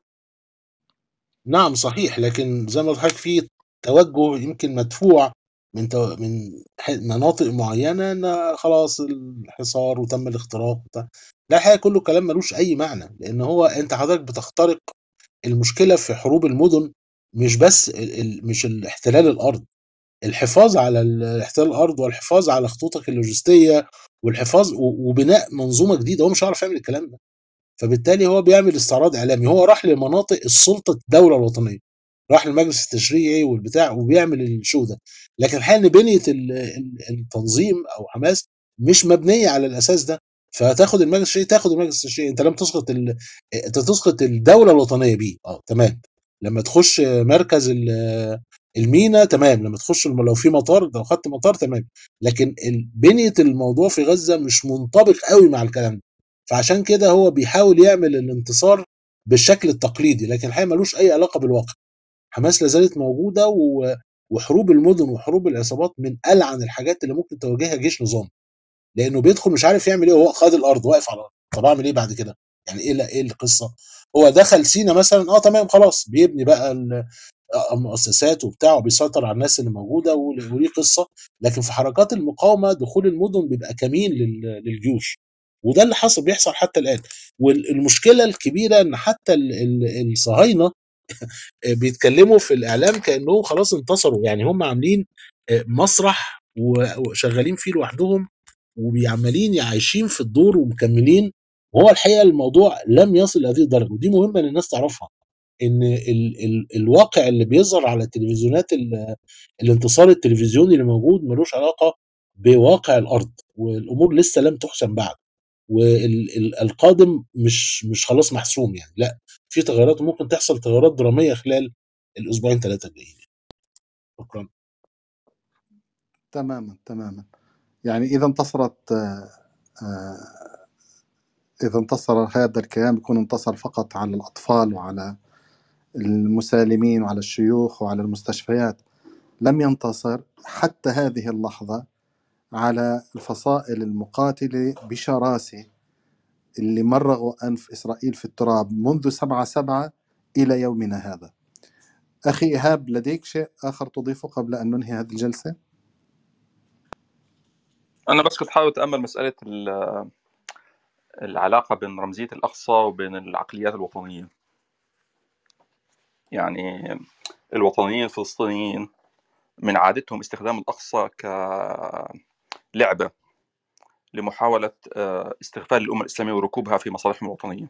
نعم صحيح لكن زي ما قلت لحضرتك في توجه يمكن مدفوع من تو... من ح- مناطق معينه ان خلاص الحصار وتم الاختراق وبتاع لا الحقيقه كله كلام ملوش اي معنى لان هو انت حضرتك بتخترق المشكله في حروب المدن مش بس ال... ال... مش الاحتلال الارض الحفاظ على ال- احتلال الارض والحفاظ على خطوطك اللوجستيه والحفاظ و... وبناء منظومه جديده هو مش هيعرف يعمل الكلام ده فبالتالي هو بيعمل استعراض اعلامي هو راح لمناطق السلطه الدوله الوطنيه راح للمجلس التشريعي والبتاع وبيعمل الشو ده لكن الحقيقه ان بنيه ال- ال- التنظيم او حماس مش مبنيه على الاساس ده فتاخد المجلس التشريعي تاخد المجلس التشريعي انت لم تسقط ال... انت تسقط الدوله الوطنيه بيه اه تمام لما تخش مركز ال- المينا تمام لما تخش الم- لو في مطار لو خدت مطار تمام لكن ال- بنيه الموضوع في غزه مش منطبق قوي مع الكلام ده فعشان كده هو بيحاول يعمل الانتصار بالشكل التقليدي لكن الحقيقه ملوش اي علاقه بالواقع حماس لا زالت موجوده و... وحروب المدن وحروب العصابات من العن الحاجات اللي ممكن تواجهها جيش نظام لانه بيدخل مش عارف يعمل ايه وهو خد الارض واقف على الارض طب اعمل ايه بعد كده يعني ايه لا ايه القصه هو دخل سينا مثلا اه تمام خلاص بيبني بقى ال- آه، مؤسسات وبتاع وبيسيطر على الناس اللي موجوده ول- وليه قصه لكن في حركات المقاومه دخول المدن بيبقى كمين لل- للجيوش وده اللي حصل بيحصل حتى الان والمشكله الكبيره ان حتى ال- ال- الصهاينه بيتكلموا في الاعلام كانهم خلاص انتصروا يعني هم عاملين مسرح و- وشغالين فيه لوحدهم وعمالين عايشين في الدور ومكملين وهو الحقيقه الموضوع لم يصل لهذه الدرجه ودي مهمه ان الناس تعرفها ان ال ال الواقع اللي بيظهر على التلفزيونات ال- الانتصار التلفزيوني اللي موجود ملوش علاقه بواقع الارض والامور لسه لم تحسم بعد والقادم مش مش خلاص محسوم يعني لا في تغيرات ممكن تحصل تغيرات دراميه خلال الاسبوعين ثلاثه الجايين شكرا تماما تماما يعني إذا انتصرت آه، آه، إذا انتصر هذا الكيان بيكون انتصر فقط على الأطفال وعلى المسالمين وعلى الشيوخ وعلى المستشفيات لم ينتصر حتى هذه اللحظة على الفصائل المقاتلة بشراسة اللي مرغوا أنف إسرائيل في التراب منذ سبعة سبعة إلى يومنا هذا أخي إيهاب لديك شيء آخر تضيفه قبل أن ننهي هذه الجلسة؟ انا بس كنت حاول اتامل مساله ال- العلاقه بين رمزيه الاقصى وبين العقليات الوطنيه يعني الوطنيين الفلسطينيين من عادتهم استخدام الاقصى كلعبه لمحاوله آه، استغفال الامه الاسلاميه وركوبها في مصالحهم الوطنيه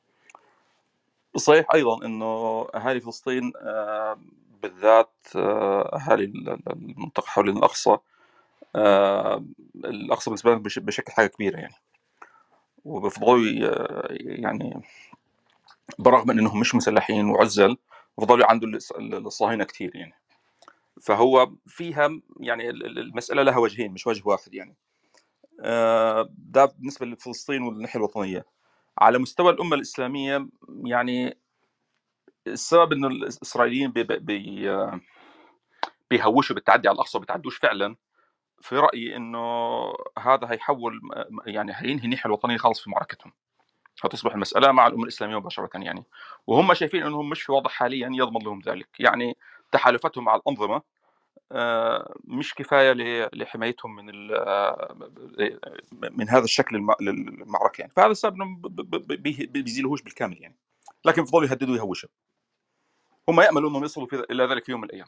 صحيح ايضا انه اهالي فلسطين آه، بالذات آه، اهالي المنطقه حوالين الاقصى آه، الاقصى بالنسبه لهم بش- بشكل حاجه كبيره يعني وبيفضلوا ي- يعني برغم من انهم مش مسلحين وعزل بفضلوا عنده الص- الصهاينه كثير يعني فهو فيها يعني ال- ال- المساله لها وجهين مش وجه واحد يعني آه، ده بالنسبه لفلسطين والناحيه الوطنيه على مستوى الامه الاسلاميه يعني السبب انه الاسرائيليين بي بي آه، بيهوشوا بالتعدي على الاقصى بتعدوش فعلا في رايي انه هذا هيحول يعني هينهي الناحيه الوطنيه خالص في معركتهم هتصبح المساله مع الامه الاسلاميه مباشره يعني وهم شايفين انهم مش في وضع حاليا يضمن لهم ذلك يعني تحالفاتهم مع الانظمه آه، مش كفايه ل- لحمايتهم من ال- آه، من هذا الشكل الم- للمعركه يعني فهذا السبب انهم ب- ب- ب- بي- بيزيلوهوش بالكامل يعني لكن بيفضلوا يهددوا يهوشوا هم ياملوا انهم يصلوا في الى ذلك في يوم من الايام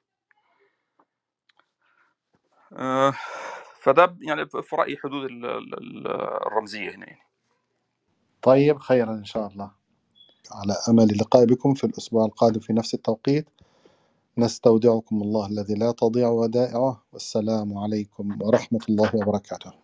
آه، فده يعني في رايي حدود ال- ال- ال- الرمزيه هنا يعني طيب خيرا إن شاء الله على أمل اللقاء بكم في الأسبوع القادم في نفس التوقيت نستودعكم الله الذي لا تضيع ودائعه والسلام عليكم ورحمة الله وبركاته